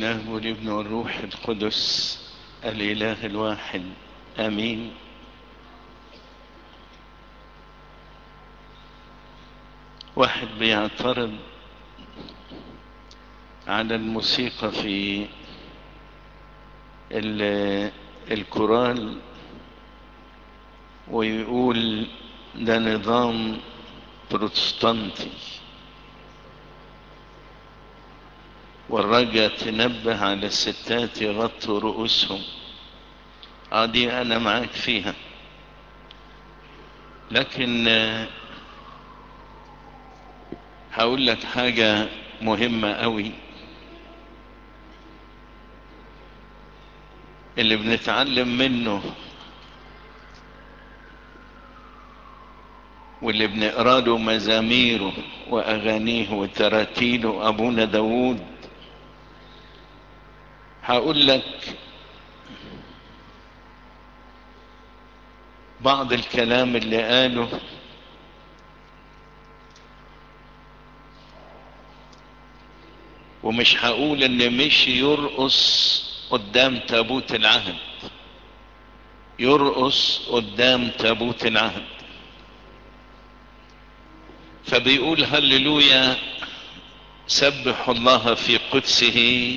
الاب والابن والروح القدس الاله الواحد امين واحد بيعترض على الموسيقى في الكورال ويقول ده نظام بروتستانتي والرجا تنبه على الستات يغطوا رؤوسهم اه دي انا معاك فيها لكن هقول لك حاجة مهمة قوي اللي بنتعلم منه واللي بنقرا له مزاميره واغانيه وتراتيله ابونا داوود هقول لك بعض الكلام اللي قاله ومش هقول ان مش يرقص قدام تابوت العهد يرقص قدام تابوت العهد فبيقول هللويا سبحوا الله في قدسه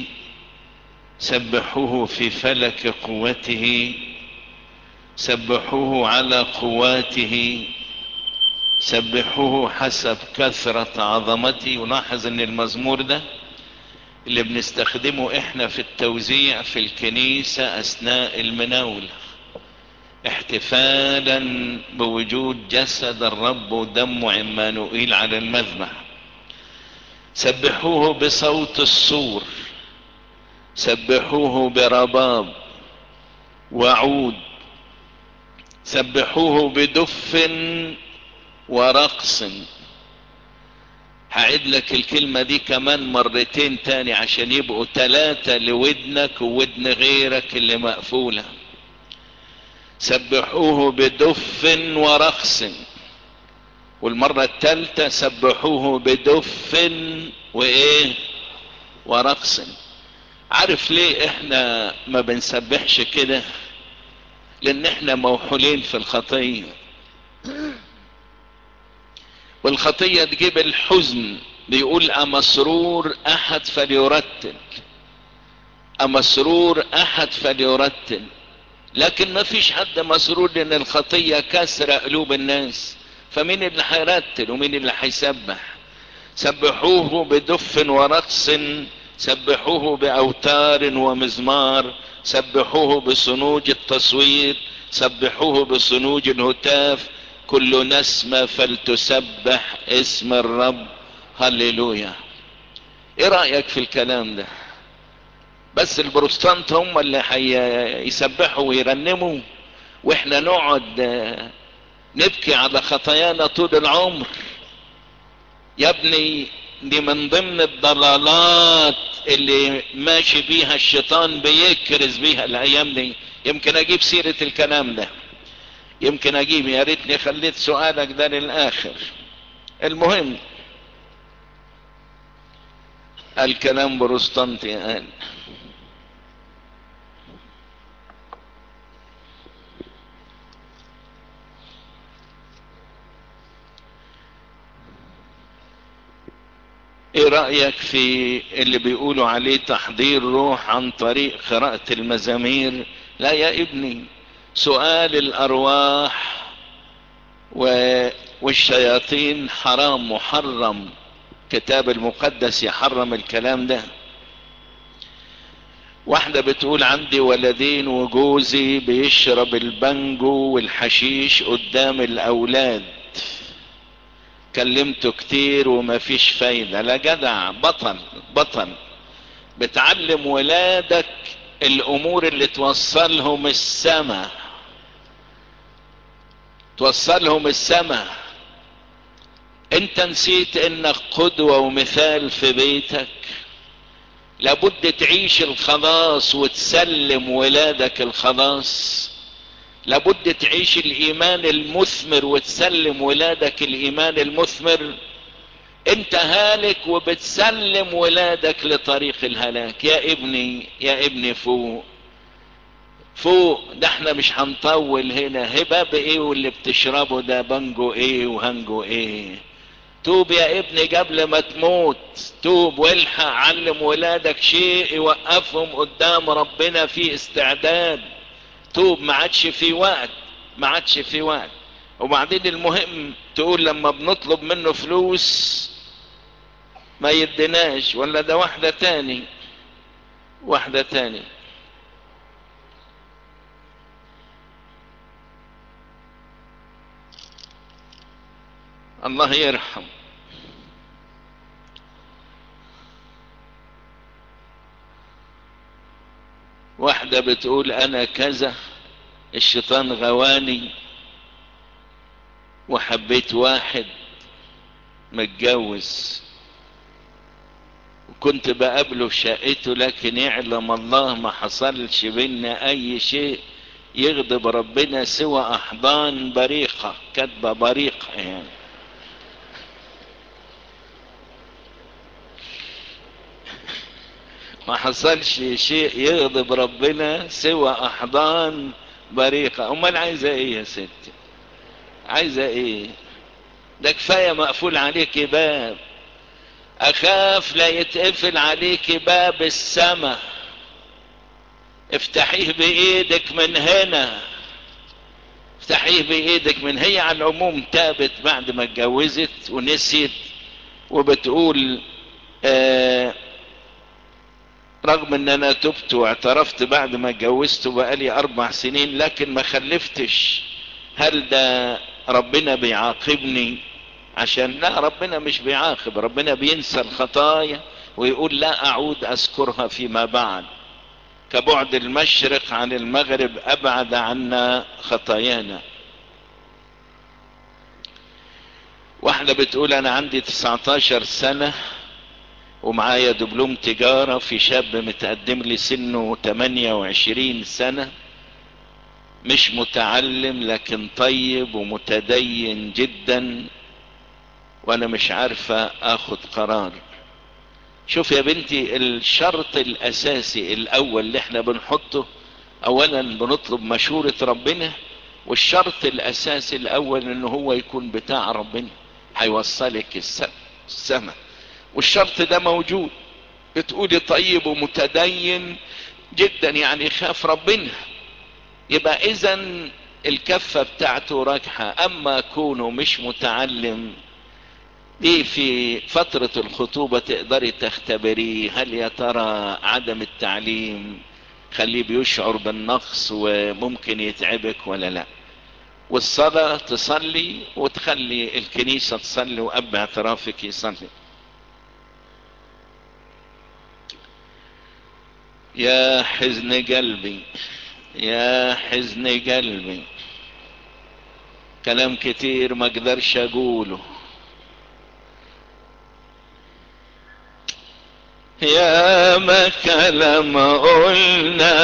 سبحوه في فلك قوته سبحوه على قواته سبحوه حسب كثرة عظمته ولاحظ ان المزمور ده اللي بنستخدمه احنا في التوزيع في الكنيسة اثناء المناولة احتفالا بوجود جسد الرب ودمه عمانوئيل على المذبح سبحوه بصوت الصور سبحوه برباب وعود سبحوه بدف ورقص هعيد لك الكلمة دي كمان مرتين تاني عشان يبقوا تلاتة لودنك وودن غيرك اللي مقفولة سبحوه بدف ورقص والمرة التالتة سبحوه بدف وايه ورقص عارف ليه احنا ما بنسبحش كده لان احنا موحولين في الخطية والخطية تجيب الحزن بيقول امسرور احد فليرتل امسرور احد فليرتل لكن ما فيش حد مسرور لان الخطية كسر قلوب الناس فمين اللي هيرتل ومين اللي هيسبح سبحوه بدف ورقص سبحوه باوتار ومزمار سبحوه بصنوج التصوير سبحوه بصنوج الهتاف كل نسمة فلتسبح اسم الرب هللويا ايه رأيك في الكلام ده بس البروستانت هم اللي هيسبحوا ويرنموا واحنا نقعد نبكي على خطايانا طول العمر يا ابني دي من ضمن الضلالات اللي ماشي بيها الشيطان بيكرز بيها الايام دي يمكن اجيب سيرة الكلام ده يمكن اجيب يا ريتني خليت سؤالك ده للاخر المهم الكلام بروستانتي قال ايه رأيك في اللي بيقولوا عليه تحضير روح عن طريق قراءة المزامير لا يا ابني سؤال الارواح و... والشياطين حرام محرم كتاب المقدس يحرم الكلام ده واحدة بتقول عندي ولدين وجوزي بيشرب البنجو والحشيش قدام الاولاد كلمته كتير وما فيش فايدة لا جدع بطل بطل بتعلم ولادك الامور اللي توصلهم السماء توصلهم السماء انت نسيت انك قدوة ومثال في بيتك لابد تعيش الخلاص وتسلم ولادك الخلاص لابد تعيش الايمان المثمر وتسلم ولادك الايمان المثمر انت هالك وبتسلم ولادك لطريق الهلاك يا ابني يا ابني فوق فوق ده احنا مش هنطول هنا هباب ايه واللي بتشربه ده بنجو ايه وهنجو ايه توب يا ابني قبل ما تموت توب والحق علم ولادك شيء يوقفهم قدام ربنا في استعداد توب ما عادش في وقت ما عادش في وقت وبعدين المهم تقول لما بنطلب منه فلوس ما يدناش ولا ده واحدة تاني واحدة تاني الله يرحم واحدة بتقول انا كذا الشيطان غواني وحبيت واحد متجوز وكنت بقابله في شقته لكن يعلم الله ما حصلش بينا اي شيء يغضب ربنا سوى احضان بريقة كاتبة بريقة يعني ما حصلش شيء يغضب ربنا سوى احضان بريقة امال عايزة ايه يا ستي عايزة ايه ده كفاية مقفول عليك باب اخاف لا يتقفل عليك باب السماء افتحيه بايدك من هنا افتحيه بايدك من هي على العموم تابت بعد ما اتجوزت ونسيت وبتقول آه رغم ان انا تبت واعترفت بعد ما اتجوزت بقالي اربع سنين لكن ما خلفتش هل ده ربنا بيعاقبني عشان لا ربنا مش بيعاقب ربنا بينسى الخطايا ويقول لا اعود اذكرها فيما بعد كبعد المشرق عن المغرب ابعد عنا خطايانا واحدة بتقول انا عندي 19 سنة ومعايا دبلوم تجارة في شاب متقدم لي سنه 28 سنة مش متعلم لكن طيب ومتدين جدا وانا مش عارفة اخد قرار شوف يا بنتي الشرط الاساسي الاول اللي احنا بنحطه اولا بنطلب مشورة ربنا والشرط الاساسي الاول ان هو يكون بتاع ربنا هيوصلك السماء والشرط ده موجود بتقولي طيب ومتدين جدا يعني خاف ربنا يبقى اذا الكفة بتاعته راجحة اما كونه مش متعلم دي في فترة الخطوبة تقدري تختبريه هل يا ترى عدم التعليم خليه بيشعر بالنقص وممكن يتعبك ولا لا والصلاة تصلي وتخلي الكنيسة تصلي وأب اعترافك يصلي يا حزن قلبي يا حزن قلبي كلام كتير ما اقدرش اقوله يا ما كلام قلنا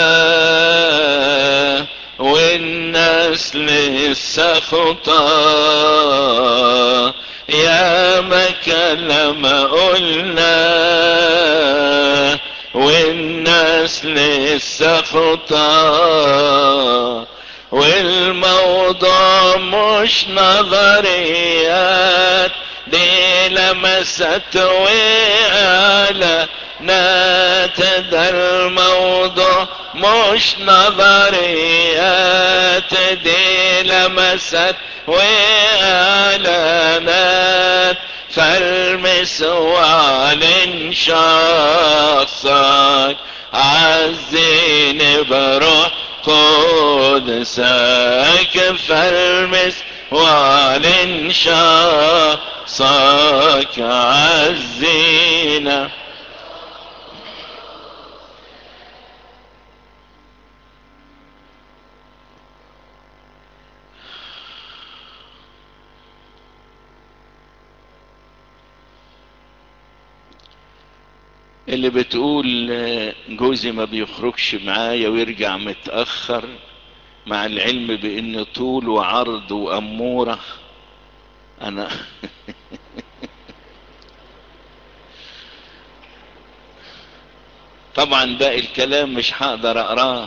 والناس لسه خطا يا ما كلام قلنا والناس لسه خطا والموضوع مش نظريات دي لمست وعلى نات ده الموضوع مش نظريات دي لمست وعلانات فالمس وعلن شخصك عزيني بروح قدسك فالمس وعلن شخصك عزينا اللي بتقول جوزي ما بيخرجش معايا ويرجع متأخر مع العلم بان طول وعرض وامورة انا طبعا باقي الكلام مش هقدر اقراه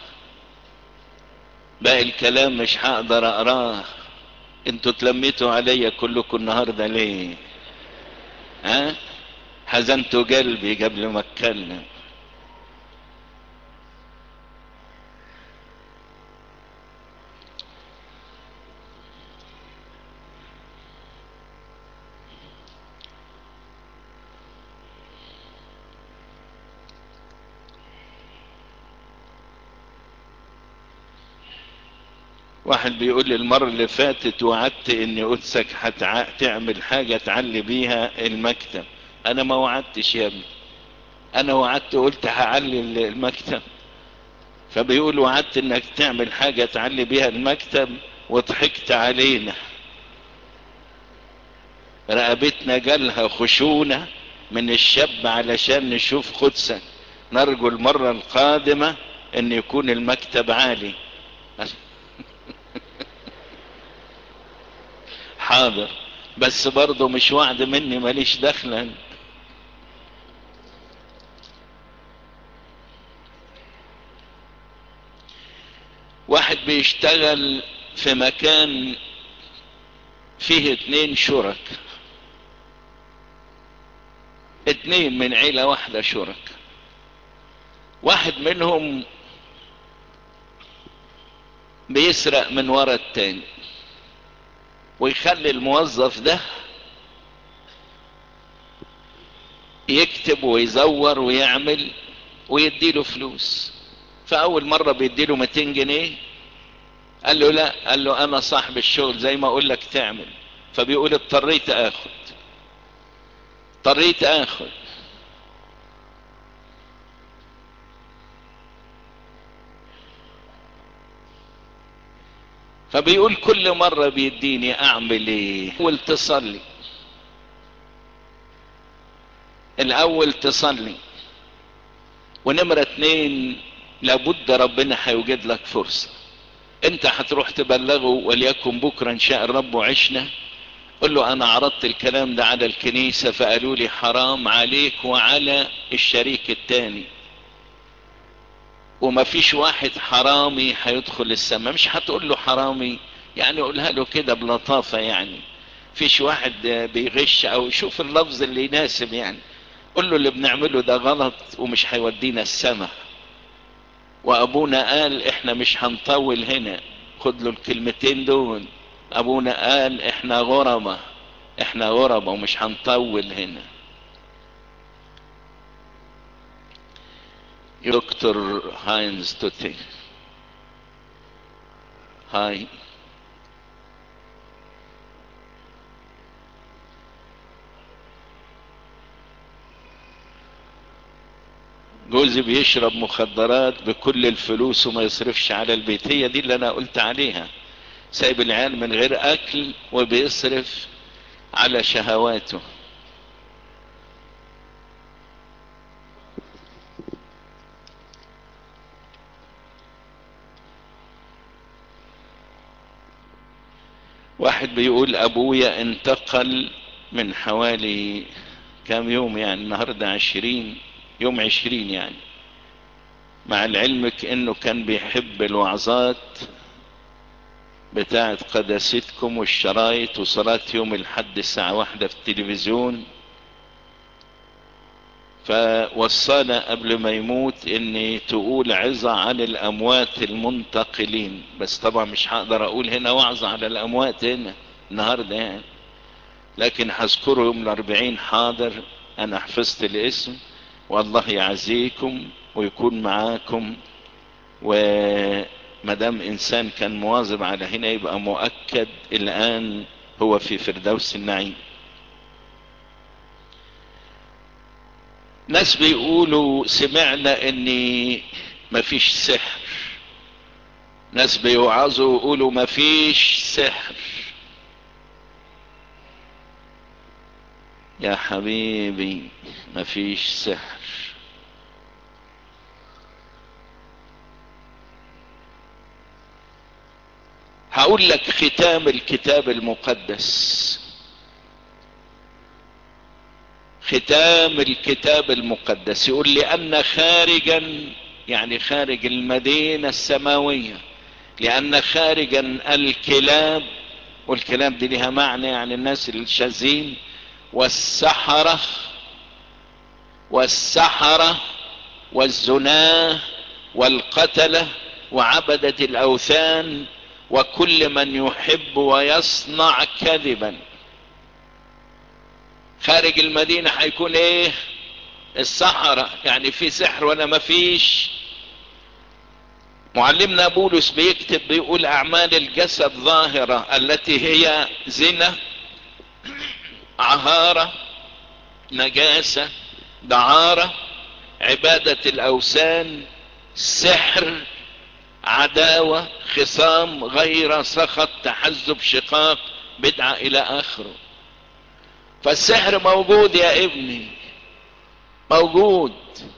باقي الكلام مش هقدر اقراه انتوا تلميتوا عليا كلكم النهارده ليه ها حزنتوا قلبي قبل ما اتكلم واحد بيقول لي المرة اللي فاتت وعدت ان قدسك هتعمل حاجة تعلي بيها المكتب انا ما وعدتش يا ابني انا وعدت قلت هعلي المكتب فبيقول وعدت انك تعمل حاجة تعلي بيها المكتب وضحكت علينا رقبتنا جالها خشونة من الشاب علشان نشوف قدسك نرجو المرة القادمة ان يكون المكتب عالي حاضر بس برضه مش وعد مني ماليش دخلا واحد بيشتغل في مكان فيه اتنين شرك اتنين من عيلة واحدة شرك واحد منهم بيسرق من ورا التاني ويخلي الموظف ده يكتب ويزور ويعمل ويديله فلوس فاول مرة بيديله 200 جنيه قال له لا قال له انا صاحب الشغل زي ما اقول لك تعمل فبيقول اضطريت اخد اضطريت اخد فبيقول كل مرة بيديني اعمل ايه اول تصلي الاول تصلي ونمرة اتنين لابد ربنا هيوجد لك فرصة انت هتروح تبلغه وليكن بكرة ان شاء الرب وعشنا قل له انا عرضت الكلام ده على الكنيسة فقالوا لي حرام عليك وعلى الشريك التاني وما فيش واحد حرامي هيدخل السماء مش هتقول له حرامي يعني قولها له كده بلطافة يعني فيش واحد بيغش او شوف اللفظ اللي يناسب يعني قل له اللي بنعمله ده غلط ومش هيودينا السماء وابونا قال احنا مش هنطول هنا خد له الكلمتين دول ابونا قال احنا غربة احنا غربة ومش هنطول هنا دكتور هاينز توتي هاي جوزي بيشرب مخدرات بكل الفلوس وما يصرفش على البيت هي دي اللي انا قلت عليها سايب العيال من غير اكل وبيصرف على شهواته واحد بيقول ابويا انتقل من حوالي كام يوم يعني النهاردة عشرين يوم عشرين يعني مع العلمك انه كان بيحب الوعظات بتاعت قداستكم والشرايط وصلاة يوم الحد الساعة واحدة في التلفزيون فوصانا قبل ما يموت اني تقول عظة عن الاموات المنتقلين بس طبعا مش هقدر اقول هنا وعظة على الاموات هنا النهاردة يعني لكن هذكره يوم الاربعين حاضر انا حفظت الاسم والله يعزيكم ويكون معاكم ومدام انسان كان مواظب على هنا يبقى مؤكد الان هو في فردوس النعيم ناس بيقولوا سمعنا ان مفيش سحر ناس بيوعظوا يقولوا مفيش سحر يا حبيبي مفيش سحر هقول لك ختام الكتاب المقدس ختام الكتاب المقدس يقول لأن خارجا يعني خارج المدينة السماوية لأن خارجا الكلاب والكلاب دي لها معنى يعني الناس الشاذين والسحرة والسحرة والزناه والقتلة وعبدة الأوثان وكل من يحب ويصنع كذبا خارج المدينة هيكون ايه السحرة يعني في سحر ولا ما فيش معلمنا بولس بيكتب بيقول اعمال الجسد ظاهرة التي هي زنا عهارة نجاسة دعارة عبادة الاوثان سحر عداوة خصام غير سخط تحزب شقاق بدعة الى اخره فالسحر موجود يا ابني موجود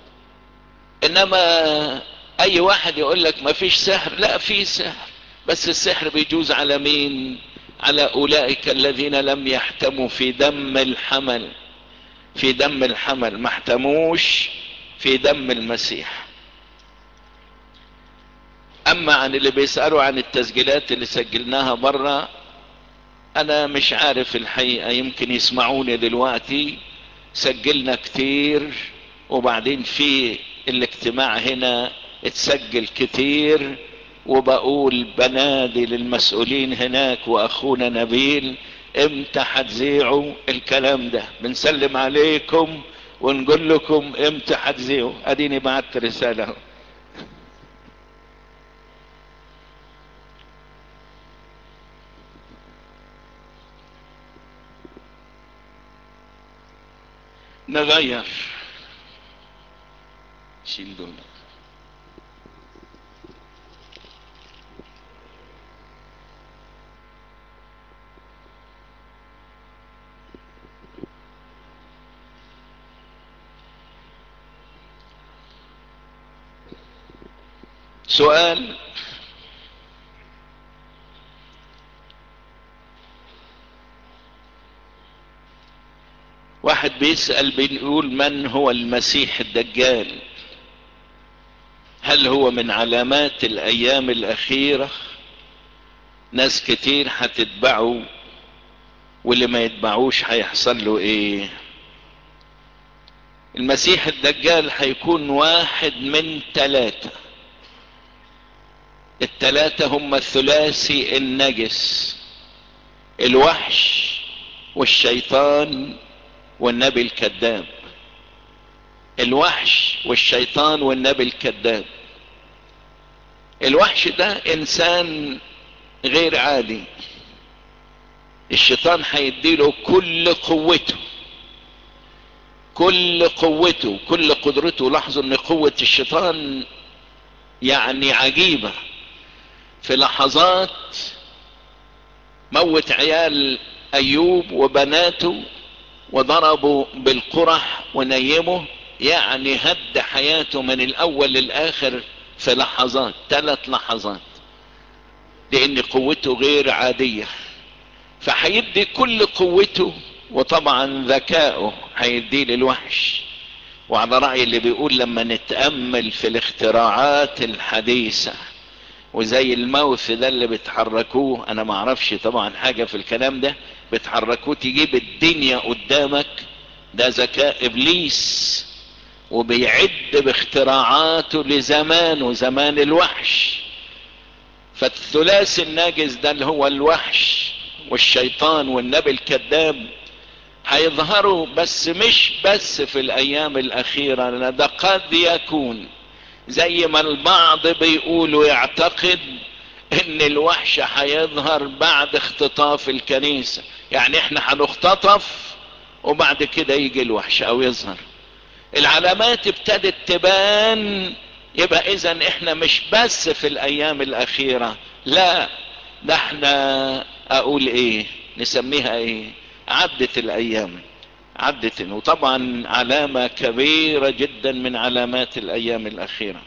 انما اي واحد يقول لك ما فيش سحر لا في سحر بس السحر بيجوز على مين على اولئك الذين لم يحتموا في دم الحمل في دم الحمل ما احتموش في دم المسيح اما عن اللي بيسألوا عن التسجيلات اللي سجلناها برا انا مش عارف الحقيقة يمكن يسمعوني دلوقتي سجلنا كتير وبعدين في الاجتماع هنا اتسجل كتير وبقول بنادي للمسؤولين هناك واخونا نبيل امتى هتذيعوا الكلام ده بنسلم عليكم ونقول لكم امتى هتذيعوا اديني بعت رسالة نغير شيل دول سؤال واحد بيسأل بيقول من هو المسيح الدجال هل هو من علامات الايام الاخيرة ناس كتير هتتبعه واللي ما يتبعوش هيحصل له ايه المسيح الدجال هيكون واحد من ثلاثة الثلاثة هم الثلاثي النجس الوحش والشيطان والنبي الكذاب الوحش والشيطان والنبي الكذاب الوحش ده انسان غير عادي الشيطان هيديله كل قوته كل قوته كل قدرته لاحظوا ان قوة الشيطان يعني عجيبة في لحظات موت عيال ايوب وبناته وضربوا بالقرح ونيمه يعني هد حياته من الاول للاخر في لحظات ثلاث لحظات لان قوته غير عادية فهيدي كل قوته وطبعا ذكائه هيديه للوحش وعلى رأي اللي بيقول لما نتأمل في الاختراعات الحديثة وزي الماوث ده اللي بتحركوه انا ما اعرفش طبعا حاجة في الكلام ده بتحركوه تجيب الدنيا قدامك ده ذكاء ابليس وبيعد باختراعاته لزمانه زمان الوحش فالثلاثي الناجز ده اللي هو الوحش والشيطان والنبي الكذاب هيظهروا بس مش بس في الايام الاخيرة لان ده قد يكون زي ما البعض بيقولوا يعتقد ان الوحش هيظهر بعد اختطاف الكنيسة يعني احنا هنختطف وبعد كده يجي الوحش او يظهر العلامات ابتدت تبان يبقى اذا احنا مش بس في الايام الاخيرة لا ده احنا اقول ايه نسميها ايه عدت الايام عدت وطبعا علامة كبيرة جدا من علامات الايام الاخيرة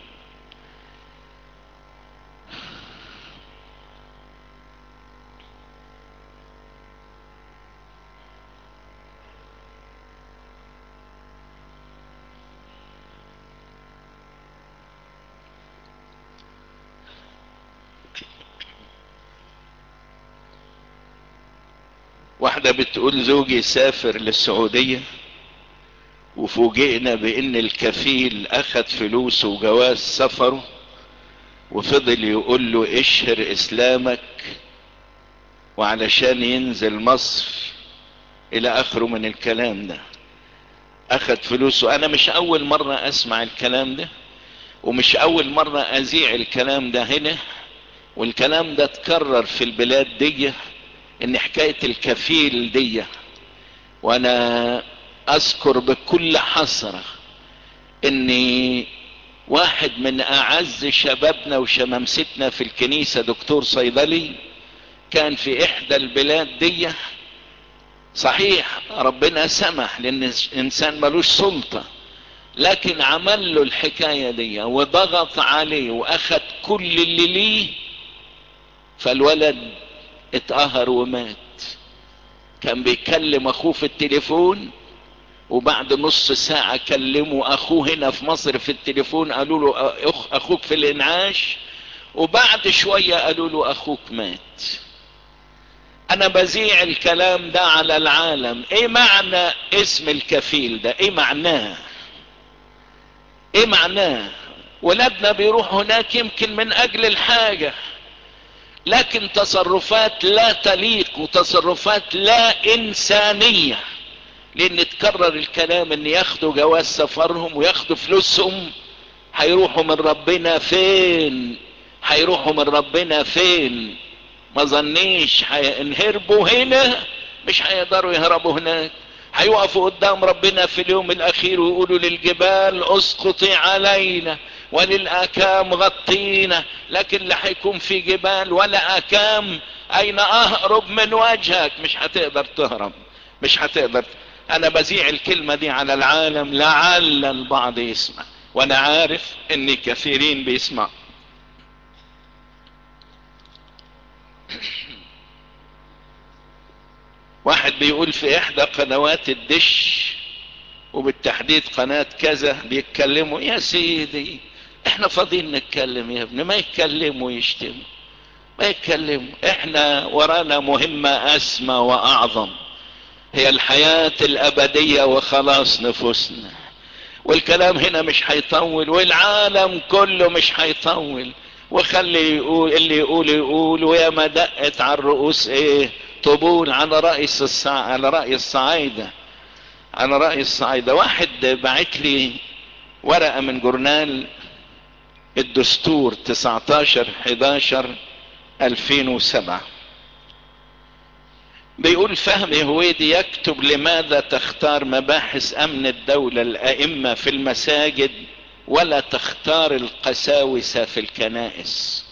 واحدة بتقول زوجي سافر للسعودية وفوجئنا بان الكفيل اخد فلوسه وجواز سفره وفضل يقول له اشهر اسلامك وعلشان ينزل مصر الى اخره من الكلام ده اخد فلوسه انا مش اول مرة اسمع الكلام ده ومش اول مرة اذيع الكلام ده هنا والكلام ده اتكرر في البلاد دي ان حكاية الكفيل دي وانا اذكر بكل حسرة ان واحد من اعز شبابنا وشمامستنا في الكنيسة دكتور صيدلي كان في احدى البلاد دي صحيح ربنا سمح لان الانسان ملوش سلطة لكن عمل له الحكاية دي وضغط عليه واخد كل اللي ليه فالولد اتقهر ومات كان بيكلم اخوه في التليفون وبعد نص ساعة كلموا اخوه هنا في مصر في التليفون قالوا له أخ اخوك في الانعاش وبعد شوية قالوا له اخوك مات انا بذيع الكلام ده على العالم ايه معنى اسم الكفيل ده ايه معناه ايه معناه ولادنا بيروحوا هناك يمكن من اجل الحاجة لكن تصرفات لا تليق وتصرفات لا انسانية لان تكرر الكلام ان ياخدوا جواز سفرهم وياخدوا فلوسهم هيروحوا من ربنا فين هيروحوا من ربنا فين ما ظنيش هينهربوا هنا مش هيقدروا يهربوا هناك هيقفوا قدام ربنا في اليوم الاخير ويقولوا للجبال اسقطي علينا وللاكام غطينا لكن لا هيكون في جبال ولا اكام اين اهرب من وجهك مش هتقدر تهرب مش هتقدر انا بذيع الكلمة دي على العالم لعل البعض يسمع وانا عارف ان كثيرين بيسمع واحد بيقول في احدى قنوات الدش وبالتحديد قناة كذا بيتكلموا يا سيدي احنا فاضيين نتكلم يا ابني ما يتكلموا ويشتموا ما يتكلموا احنا ورانا مهمة اسمى واعظم هي الحياة الابدية وخلاص نفوسنا والكلام هنا مش هيطول والعالم كله مش هيطول وخلي يقول اللي يقول يقول ويا ما دقت على الرؤوس ايه طبول على رئيس الصع... على رأي الصعايدة على رأي الصعايدة واحد بعت لي ورقة من جورنال الدستور 19 11 2007 بيقول فهمي هويدي يكتب لماذا تختار مباحث امن الدولة الائمة في المساجد ولا تختار القساوسة في الكنائس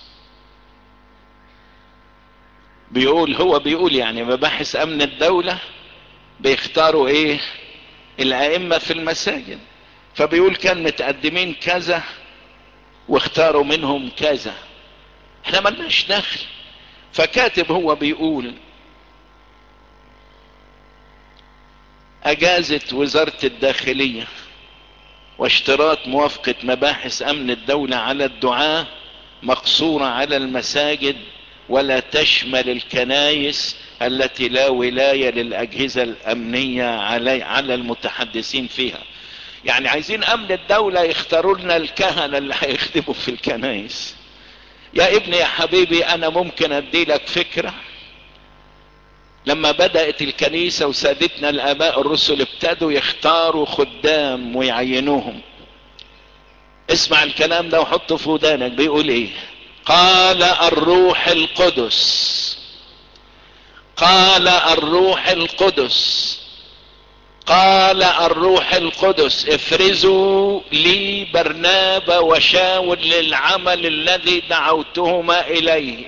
بيقول هو بيقول يعني مباحث امن الدولة بيختاروا ايه الائمة في المساجد فبيقول كان متقدمين كذا واختاروا منهم كذا احنا ملناش دخل فكاتب هو بيقول اجازت وزارة الداخلية واشتراط موافقة مباحث امن الدولة على الدعاة مقصورة على المساجد ولا تشمل الكنايس التي لا ولاية للاجهزة الامنية علي على المتحدثين فيها يعني عايزين امن الدولة يختاروا لنا الكهنة اللي هيخدموا في الكنايس يا ابني يا حبيبي انا ممكن ادي لك فكرة لما بدأت الكنيسة وسادتنا الاباء الرسل ابتدوا يختاروا خدام ويعينوهم اسمع الكلام ده وحطه في ودانك بيقول ايه قال الروح القدس قال الروح القدس قال الروح القدس افرزوا لي برنابا وشاول للعمل الذي دعوتهما اليه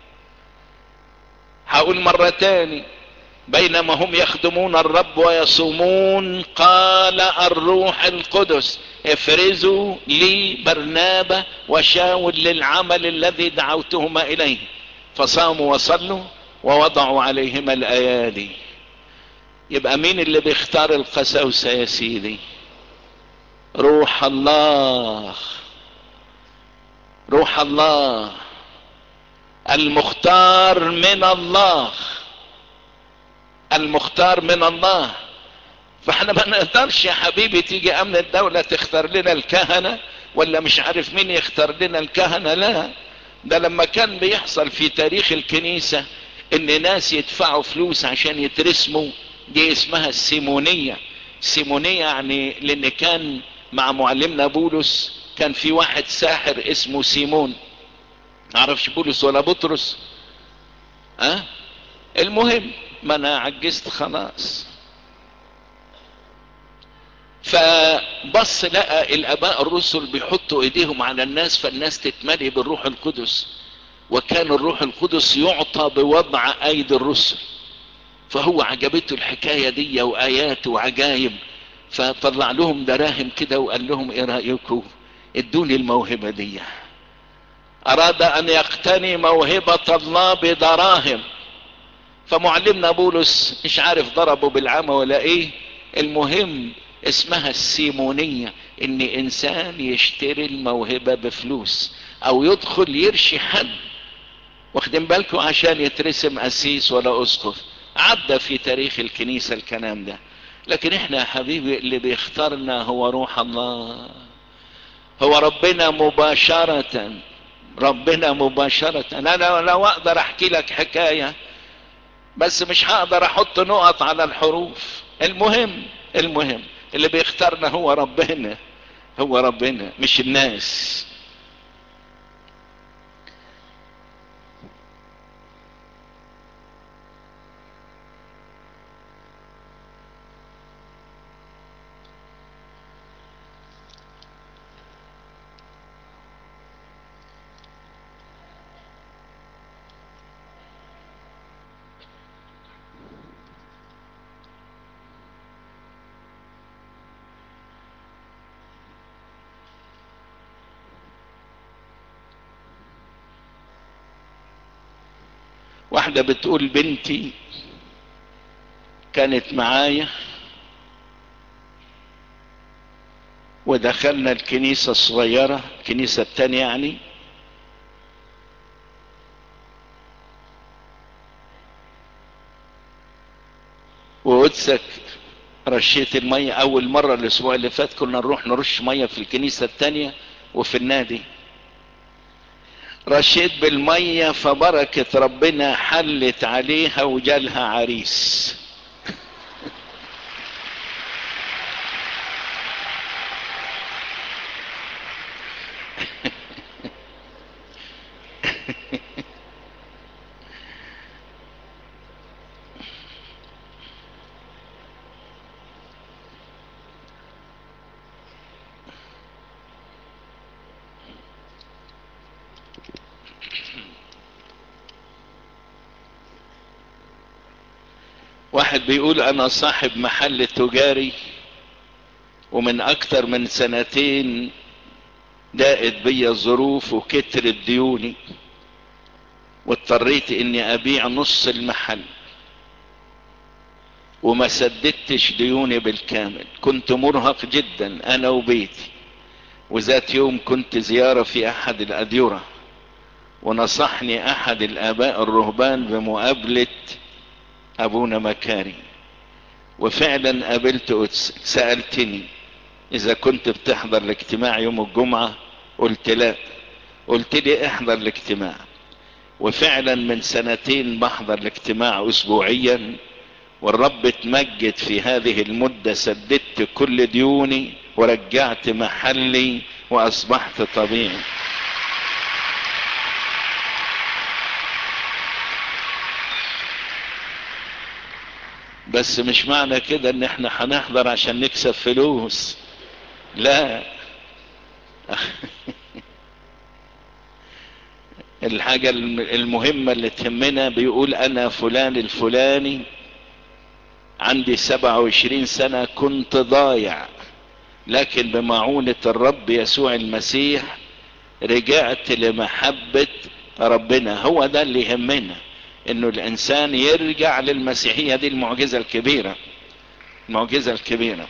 هقول مرة تاني بينما هم يخدمون الرب ويصومون قال الروح القدس افرزوا لي برنابا وشاول للعمل الذي دعوتهما اليه فصاموا وصلوا ووضعوا عليهما الايادي يبقى مين اللي بيختار القساوسة يا سيدي روح الله روح الله المختار من الله المختار من الله فاحنا ما نقدرش يا حبيبي تيجي امن الدولة تختار لنا الكهنة ولا مش عارف مين يختار لنا الكهنة لا ده لما كان بيحصل في تاريخ الكنيسة ان ناس يدفعوا فلوس عشان يترسموا دي اسمها السيمونية السيمونية يعني لان كان مع معلمنا بولس كان في واحد ساحر اسمه سيمون معرفش بولس ولا بطرس اه المهم ما انا عجزت خلاص فبص لقى الاباء الرسل بيحطوا ايديهم على الناس فالناس تتملي بالروح القدس وكان الروح القدس يعطى بوضع ايدي الرسل فهو عجبته الحكاية دي وايات وعجايب فطلع لهم دراهم كده وقال لهم ايه رأيكم ادوني الموهبة دي اراد ان يقتني موهبة الله بدراهم فمعلمنا بولس مش عارف ضربه بالعمى ولا ايه المهم اسمها السيمونية ان انسان يشتري الموهبة بفلوس او يدخل يرشي حد واخدين بالكم عشان يترسم قسيس ولا اسقف عدى في تاريخ الكنيسة الكلام ده لكن احنا يا حبيبي اللي بيختارنا هو روح الله هو ربنا مباشرة ربنا مباشرة انا لو اقدر احكي لك حكاية بس مش هقدر احط نقط على الحروف المهم المهم اللي بيختارنا هو ربنا هو ربنا مش الناس واحدة بتقول بنتي كانت معايا ودخلنا الكنيسة الصغيرة الكنيسة التانية يعني وقدسك رشيت المية اول مرة الاسبوع اللي فات كنا نروح نرش مية في الكنيسة التانية وفي النادي رشيت بالمية فبركة ربنا حلت عليها وجالها عريس واحد بيقول انا صاحب محل تجاري ومن اكتر من سنتين ضاقت بيا الظروف وكترت ديوني واضطريت اني ابيع نص المحل وما سددتش ديوني بالكامل كنت مرهق جدا انا وبيتي وذات يوم كنت زيارة في احد الاديرة ونصحني احد الاباء الرهبان بمقابلة ابونا مكاري وفعلا قابلت قدس سألتني اذا كنت بتحضر الاجتماع يوم الجمعة قلت لا قلت لي احضر الاجتماع وفعلا من سنتين بحضر الاجتماع اسبوعيا والرب اتمجد في هذه المدة سددت كل ديوني ورجعت محلي واصبحت طبيعي بس مش معنى كده ان احنا هنحضر عشان نكسب فلوس لا الحاجة المهمة اللي تهمنا بيقول انا فلان الفلاني عندي سبعة وعشرين سنة كنت ضايع لكن بمعونة الرب يسوع المسيح رجعت لمحبة ربنا هو ده اللي يهمنا انه الانسان يرجع للمسيحية دي المعجزة الكبيرة المعجزة الكبيرة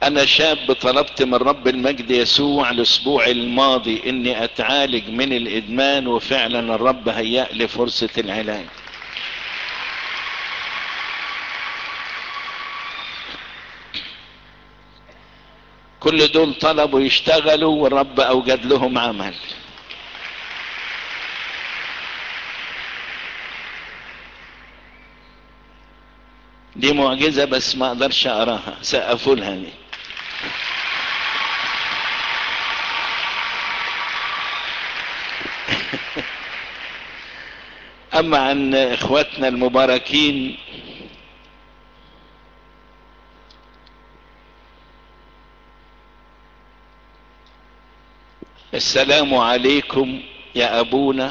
انا شاب طلبت من رب المجد يسوع الاسبوع الماضي اني اتعالج من الادمان وفعلا الرب هيأ لي فرصة العلاج كل دول طلبوا يشتغلوا والرب اوجد لهم عمل دي معجزة بس ما اقدرش اقراها سقفوا لها دي اما عن اخواتنا المباركين السلام عليكم يا ابونا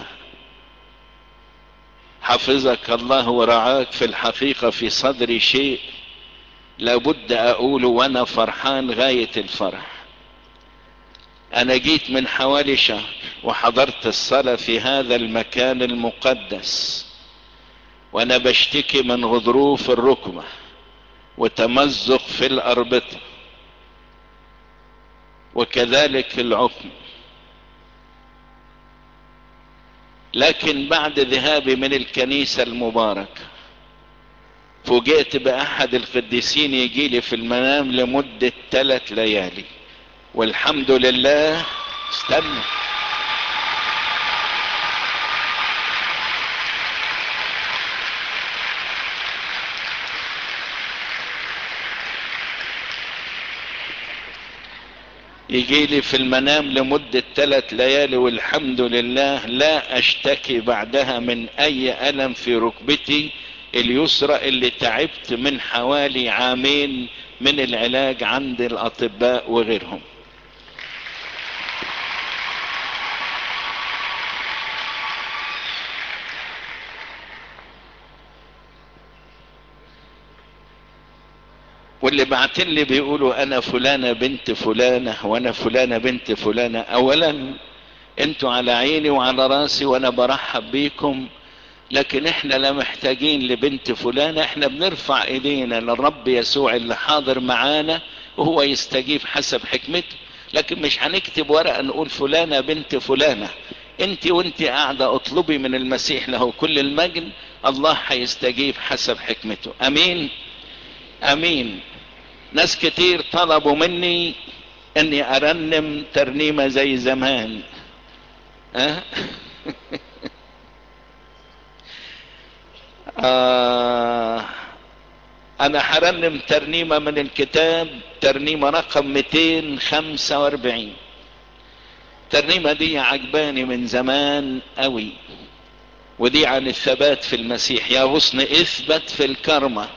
حفظك الله ورعاك في الحقيقة في صدري شيء لابد اقوله وانا فرحان غاية الفرح انا جيت من حوالي شهر وحضرت الصلاة في هذا المكان المقدس وانا بشتكي من غضروف الركبة وتمزق في الاربطة وكذلك في العقم لكن بعد ذهابي من الكنيسة المباركة فوجئت بأحد القديسين يجي لي في المنام لمدة ثلاث ليالي والحمد لله استنى يجي لي في المنام لمدة ثلاث ليالي والحمد لله لا اشتكي بعدها من اي الم في ركبتي اليسرى اللي تعبت من حوالي عامين من العلاج عند الاطباء وغيرهم واللي بعتين لي بيقولوا انا فلانة بنت فلانة وانا فلانة بنت فلانة اولا انتوا على عيني وعلى راسي وانا برحب بيكم لكن احنا لا محتاجين لبنت فلانة احنا بنرفع ايدينا للرب يسوع اللي حاضر معانا وهو يستجيب حسب حكمته لكن مش هنكتب ورقة نقول فلانة بنت فلانة انت وانت قاعدة اطلبي من المسيح له كل المجد الله هيستجيب حسب حكمته امين امين ناس كتير طلبوا مني اني ارنم ترنيمة زي زمان أه؟ آه انا هرنم ترنيمة من الكتاب ترنيمة رقم 245 الترنيمة دي عجباني من زمان قوي ودي عن الثبات في المسيح يا غصن اثبت في الكرمه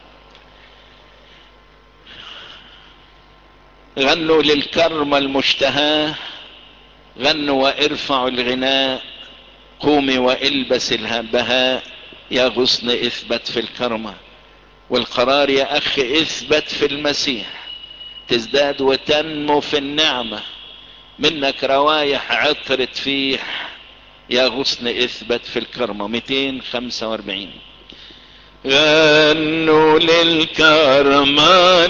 غنوا للكرمة المشتهاة غنوا وارفعوا الغناء قومي والبس البهاء يا غصن اثبت في الكرمة والقرار يا اخ اثبت في المسيح تزداد وتنمو في النعمة منك روايح عطرت فيح يا غصن اثبت في الكرمة 245 غنوا للكرمة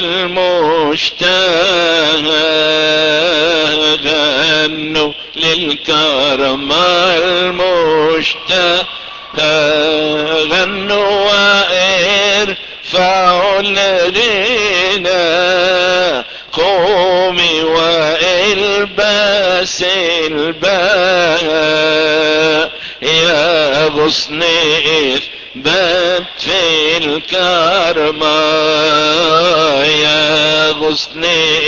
المشتهى غنوا للكرمة المشتهى غنوا وارفعوا الغنى قومي والبس البهاء يا غصن بات في الكرمة يا غصن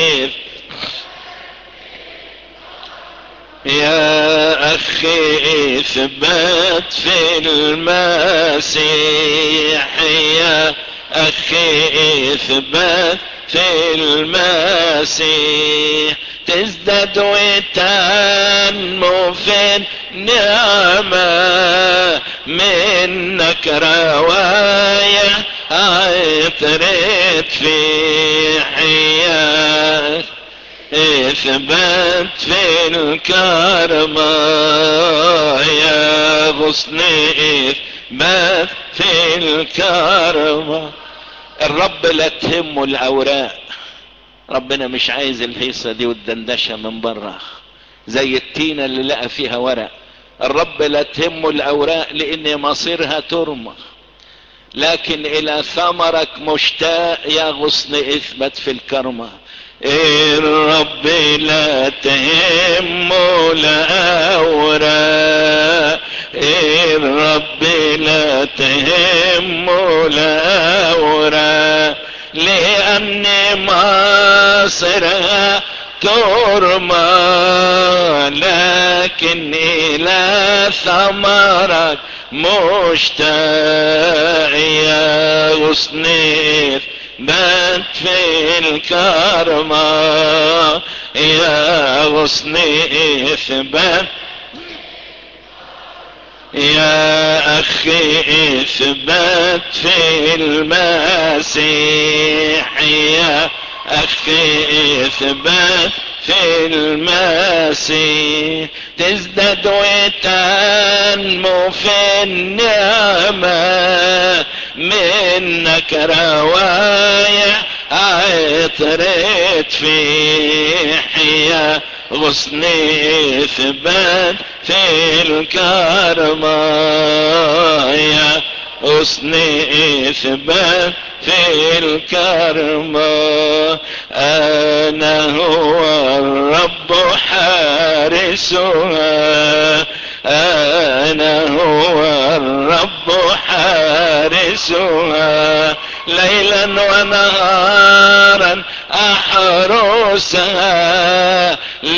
يا اخي اثبت في المسيح يا اخي اثبت في المسيح تزداد وتنمو في النعمة منك رواية عطرت في حياة اثبت في الكرمة يا غصن اثبت في الكرمة الرب لا تهمه الاوراق ربنا مش عايز الهيصة دي والدندشة من بره زي التينة اللي لقى فيها ورق الرب لا تهمه الاوراق لان مصيرها ترمى لكن الى ثمرك مشتاق يا غصن اثبت في الكرمة الرب لا تهمه الاوراق الرب لا تهمه الاوراق لان مصيرها ترمى لكن الى ثمرك مشتاق يا غصنيف بات في الكرمة يا غصني اثبت يا اخي اثبت في المسيح يا اخي اثبت في المسيح تزداد وتنمو في النعمة منك روايح عطرت في حيا غصني اثبات في الكرمة يا غصني اثبات في الكرمة انا هو الرب حارسها انا هو الرب حارسها ليلا ونهارا احرسها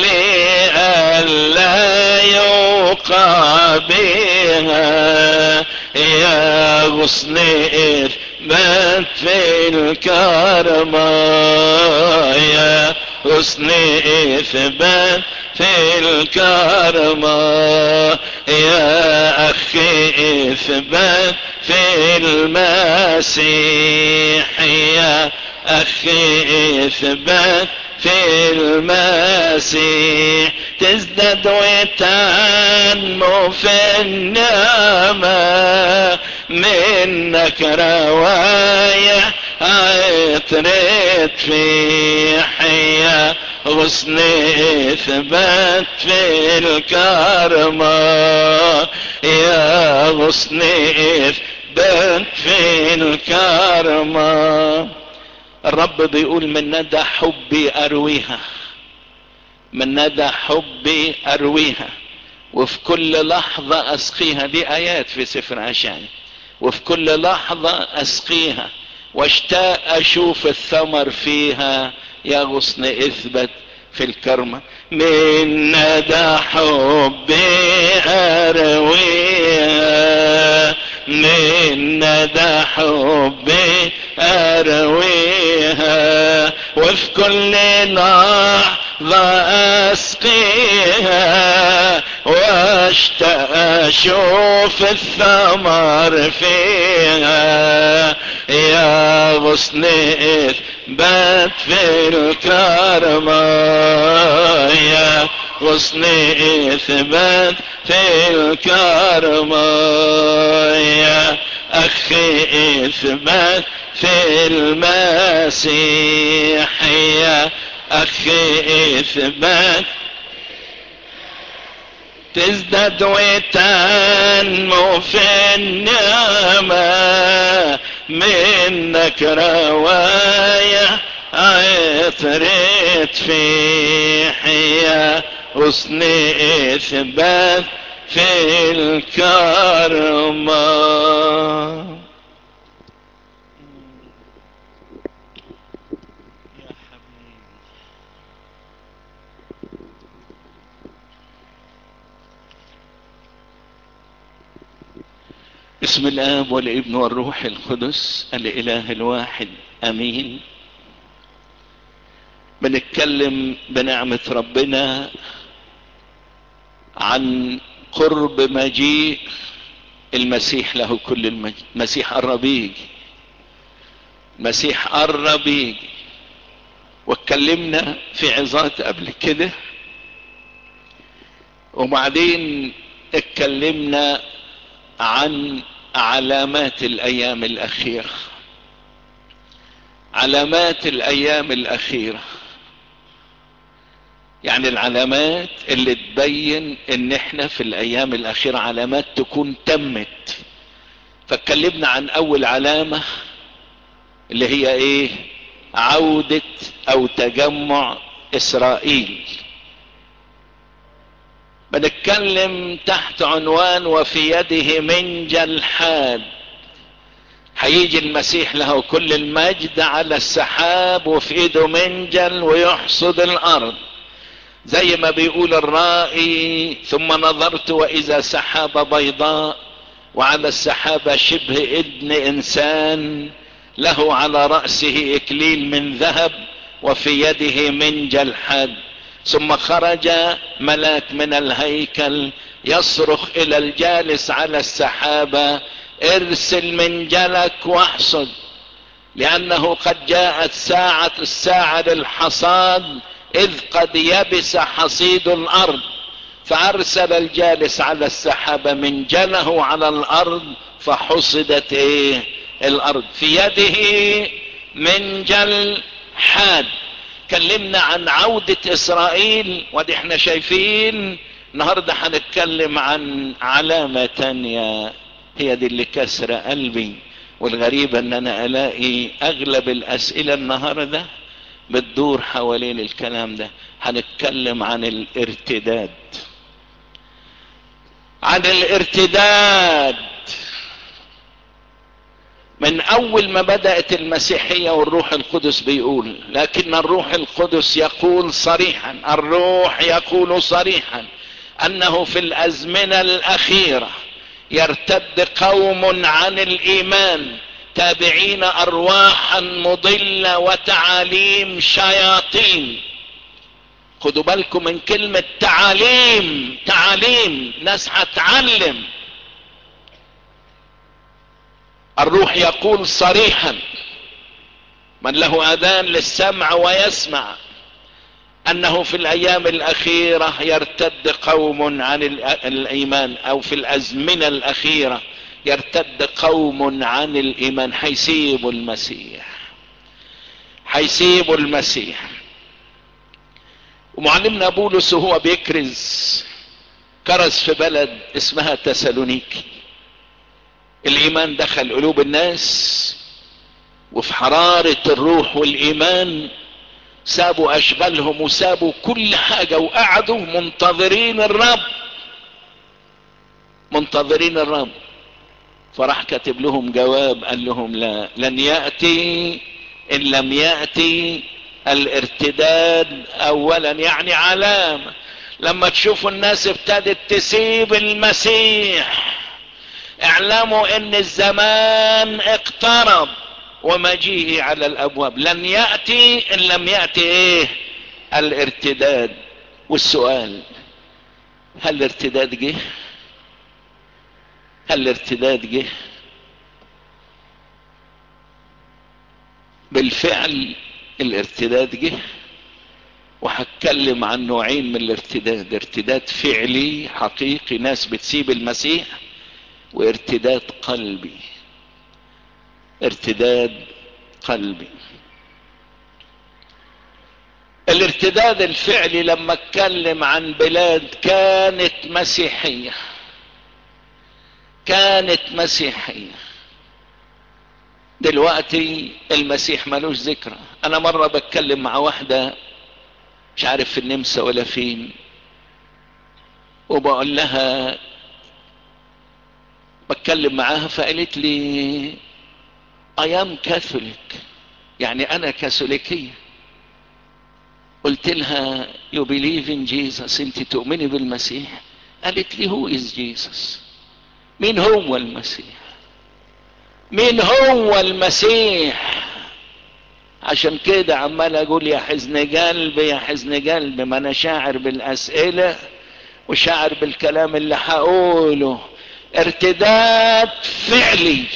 لئلا يوقع بها يا غصن اثبات في الكرمة يا غصن اثبات في الكرمة يا اخي اثبات في المسيح يا اخي اثبات في المسيح تزداد وتنمو في النعمة منك روايح عطرت في حياة غصن اثبات في الكرمة يا غصن اثبات في الكرمة الرب بيقول من ندى حبي ارويها من ندى حبي ارويها وفي كل لحظة اسقيها دي ايات في سفر عشان وفي كل لحظة اسقيها واشتاق اشوف الثمر فيها يا غصن اثبت في الكرمة من ندى حبي ارويها من ندى حبي ارويها وفي كل لحظة اسقيها واشتاق اشوف الثمر فيها يا غصن اثبات في الكرمة يا غصن اثبات في الكرمة يا اخي اثبات في المسيح يا اخي اثبات تزداد وتنمو في النعمة منك رواية عطرت في حياة حسن اثبات في الكرمة بسم الاب والابن والروح القدس الاله الواحد امين بنتكلم بنعمة ربنا عن قرب مجيء المسيح له كل المجد المسيح قرب يجي المسيح قرب يجي واتكلمنا في عظات قبل كده وبعدين اتكلمنا عن علامات الايام الاخيرة علامات الايام الاخيرة يعني العلامات اللي تبين ان احنا في الايام الاخيرة علامات تكون تمت فاتكلمنا عن اول علامة اللي هي ايه عودة او تجمع اسرائيل بنتكلم تحت عنوان وفي يده منجل حاد هيجي المسيح له كل المجد على السحاب وفي ايده منجل ويحصد الارض زي ما بيقول الرائي ثم نظرت واذا سحابة بيضاء وعلى السحابة شبه ابن انسان له على رأسه اكليل من ذهب وفي يده منجل حاد ثم خرج ملاك من الهيكل يصرخ الى الجالس على السحابة ارسل منجلك واحصد لانه قد جاءت ساعة الساعة للحصاد اذ قد يبس حصيد الارض فارسل الجالس على السحابة منجله على الارض فحصدت ايه الارض في يده منجل حاد اتكلمنا عن عودة اسرائيل ودي احنا شايفين النهاردة هنتكلم عن علامة تانية هي دي اللي كسر قلبي والغريب ان انا الاقي اغلب الاسئلة النهاردة بتدور حوالين الكلام ده هنتكلم عن الارتداد عن الارتداد من اول ما بدأت المسيحية والروح القدس بيقول لكن الروح القدس يقول صريحا الروح يقول صريحا انه في الازمنة الاخيرة يرتد قوم عن الايمان تابعين ارواحا مضلة وتعاليم شياطين خدوا بالكم من كلمة تعاليم تعاليم ناس هتعلم الروح يقول صريحا من له اذان للسمع ويسمع انه في الايام الاخيرة يرتد قوم عن الايمان او في الازمنة الاخيرة يرتد قوم عن الايمان حيسيبوا المسيح حيسيبوا المسيح ومعلمنا بولس وهو بيكرز كرز في بلد اسمها تسالونيكي الايمان دخل قلوب الناس وفي حرارة الروح والايمان سابوا اشغالهم وسابوا كل حاجة وقعدوا منتظرين الرب منتظرين الرب فراح كاتب لهم جواب قال لهم لا لن يأتي ان لم يأتي الارتداد اولا يعني علامة لما تشوفوا الناس ابتدت تسيب المسيح اعلموا ان الزمان اقترب ومجيئه على الابواب لن يأتي ان لم يأتي ايه الارتداد والسؤال هل الارتداد جه هل الارتداد جه بالفعل الارتداد جه وهتكلم عن نوعين من الارتداد ارتداد فعلي حقيقي ناس بتسيب المسيح وارتداد قلبي ارتداد قلبي الارتداد الفعلي لما اتكلم عن بلاد كانت مسيحية كانت مسيحية دلوقتي المسيح ملوش ذكرى انا مرة بتكلم مع واحدة مش عارف في النمسا ولا فين وبقول لها بتكلم معاها فقالت لي ايام كاثوليك يعني انا كاثوليكية قلت لها you believe in Jesus انت تؤمني بالمسيح قالت لي who is Jesus مين هو المسيح مين هو المسيح عشان كده عمال اقول يا حزن قلبي يا حزن قلبي ما انا شاعر بالاسئلة وشاعر بالكلام اللي هقوله ارتداد فعلي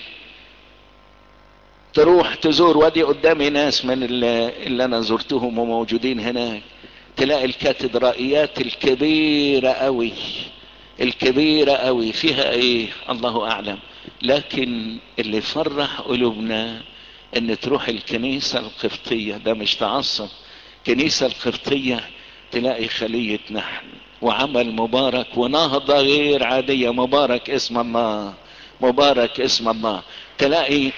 تروح تزور وادي قدامي ناس من اللي, اللي انا زرتهم وموجودين هناك تلاقي الكاتدرائيات الكبيرة قوي الكبيرة قوي فيها ايه الله اعلم لكن اللي فرح قلوبنا ان تروح الكنيسة القبطية ده مش تعصب كنيسة القبطية تلاقي خلية نحل وعمل مبارك ونهضة غير عادية مبارك اسم الله مبارك اسم الله تلاقي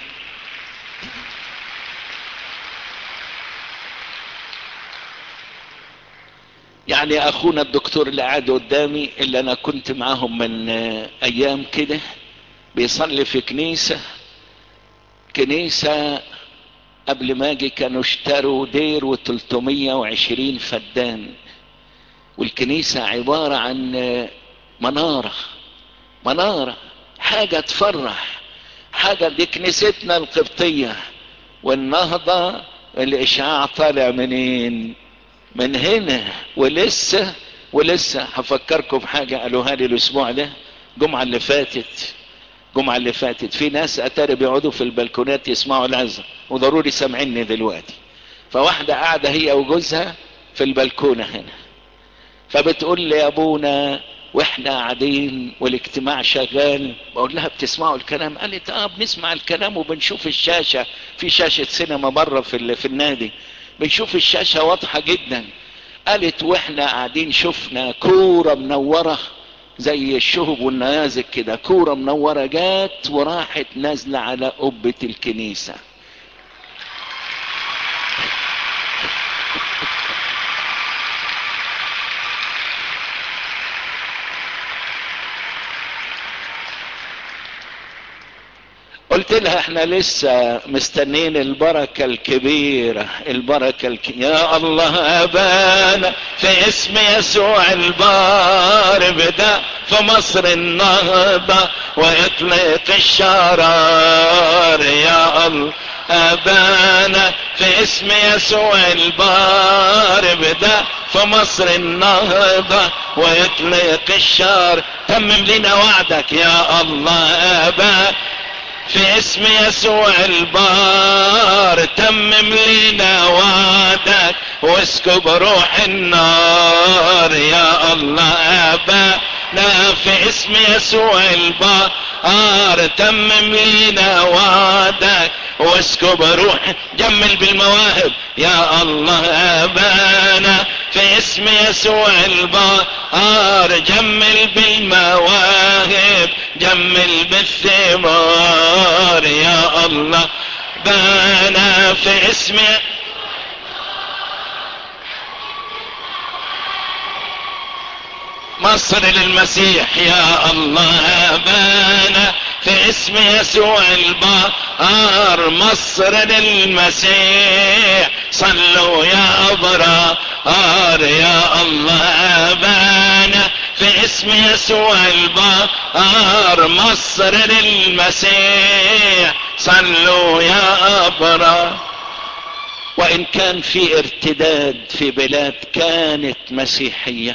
يعني اخونا الدكتور اللي قاعد قدامي اللي انا كنت معاهم من ايام كده بيصلي في كنيسة كنيسة قبل ما اجي كانوا اشتروا دير و320 فدان والكنيسة عبارة عن منارة منارة حاجة تفرح حاجة دي كنيستنا القبطية والنهضة الاشعاع طالع منين من هنا ولسه ولسه هفكركم بحاجة قالوها لي الاسبوع ده الجمعة اللي فاتت الجمعة اللي فاتت في ناس اتاري بيقعدوا في البلكونات يسمعوا العزة وضروري سامعيني دلوقتي فواحدة قاعدة هي وجوزها في البلكونة هنا فبتقول لي يا ابونا واحنا قاعدين والاجتماع شغال بقول لها بتسمعوا الكلام قالت اه بنسمع الكلام وبنشوف الشاشة في شاشة سينما بره في, في النادي بنشوف الشاشة واضحة جدا قالت واحنا قاعدين شفنا كورة منورة زي الشهب والنيازك كده كورة منورة جات وراحت نازلة على قبة الكنيسة قلت لها احنا لسه مستنين البركة الكبيرة البركة الك... يا الله ابانا في اسم يسوع البار بدا في مصر النهضة ويطلق الشرار يا الله ابانا في اسم يسوع البار بدا في مصر النهضة ويطلق الشار تمم لنا وعدك يا الله ابانا في اسم يسوع البار تمم لنا وعدك واسكب روح النار يا الله ابانا في اسم يسوع البار تمم لنا وعدك واسكب روح جمل بالمواهب يا الله ابانا في اسم يسوع البار جمل بالمواهب جمل بالثمار يا الله بانا في اسم مصر للمسيح يا الله بانا في اسم يسوع البار مصر للمسيح صلوا يا أبرار يا الله بانا في اسم يسوع البار مصر للمسيح صلوا يا أبرار وإن كان في ارتداد في بلاد كانت مسيحية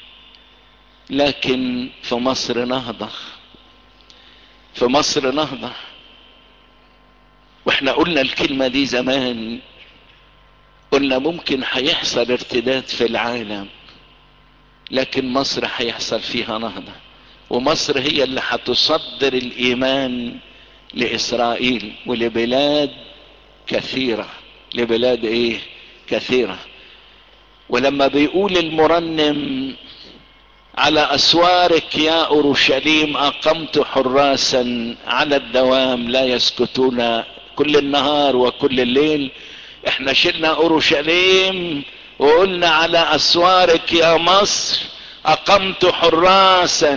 لكن في مصر نهضة في مصر نهضة واحنا قلنا الكلمة دي زمان قلنا ممكن هيحصل ارتداد في العالم لكن مصر هيحصل فيها نهضة ومصر هي اللي هتصدر الايمان لاسرائيل ولبلاد كثيرة لبلاد ايه كثيرة ولما بيقول المرنم على اسوارك يا اورشليم اقمت حراسا على الدوام لا يسكتون كل النهار وكل الليل احنا شلنا اورشليم وقلنا على اسوارك يا مصر اقمت حراسا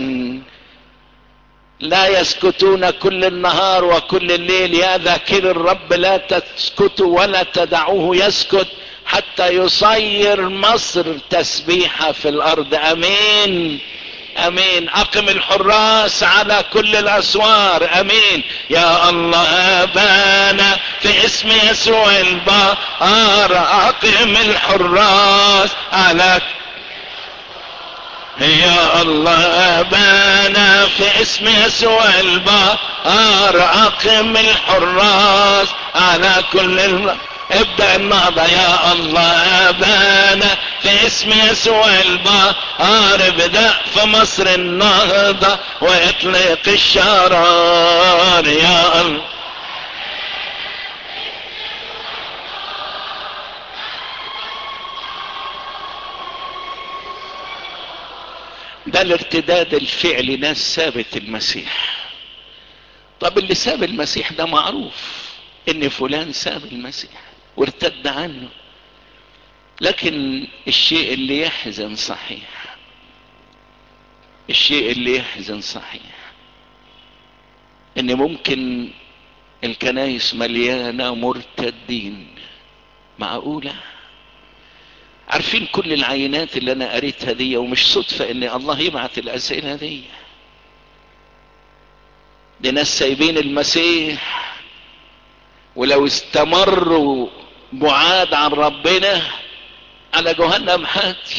لا يسكتون كل النهار وكل الليل يا ذاكر الرب لا تسكتوا ولا تدعوه يسكت حتى يصير مصر تسبيحة في الارض امين امين اقم الحراس على كل الاسوار امين يا الله ابانا في اسم يسوع البار اقم الحراس على يا الله ابانا في اسم يسوع البار اقم الحراس على كل الم... ابدأ النهضة يا الله ابانا في اسم يسوع البار ابدأ في مصر النهضة واطلق الشرار يا الله ده الارتداد الفعلي ناس سابت المسيح طب اللي ساب المسيح ده معروف ان فلان ساب المسيح وارتد عنه لكن الشيء اللي يحزن صحيح الشيء اللي يحزن صحيح ان ممكن الكنايس مليانة مرتدين معقولة عارفين كل العينات اللي انا قريتها دي ومش صدفة ان الله يبعت الاسئلة دي دي ناس سايبين المسيح ولو استمروا بعاد عن ربنا على جهنم حاتي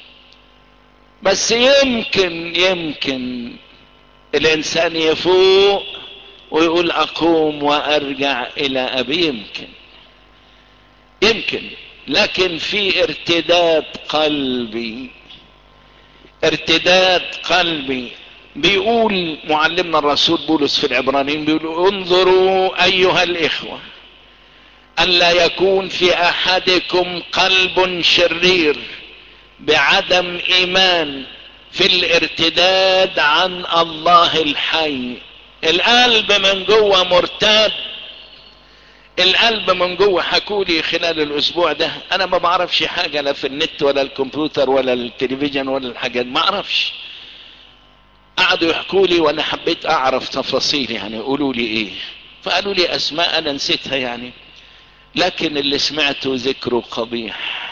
بس يمكن يمكن الانسان يفوق ويقول اقوم وارجع الى ابي يمكن يمكن لكن في ارتداد قلبي ارتداد قلبي بيقول معلمنا الرسول بولس في العبرانيين بيقول انظروا ايها الاخوة الا يكون في احدكم قلب شرير بعدم ايمان في الارتداد عن الله الحي القلب من جوه مرتد القلب من جوه حكولي خلال الاسبوع ده انا ما بعرفش حاجة لا في النت ولا الكمبيوتر ولا التلفزيون ولا الحاجات ما اعرفش قعدوا يحكوا لي وانا حبيت اعرف تفاصيل يعني يقولوا لي ايه فقالوا لي اسماء انا نسيتها يعني لكن اللي سمعته ذكره قبيح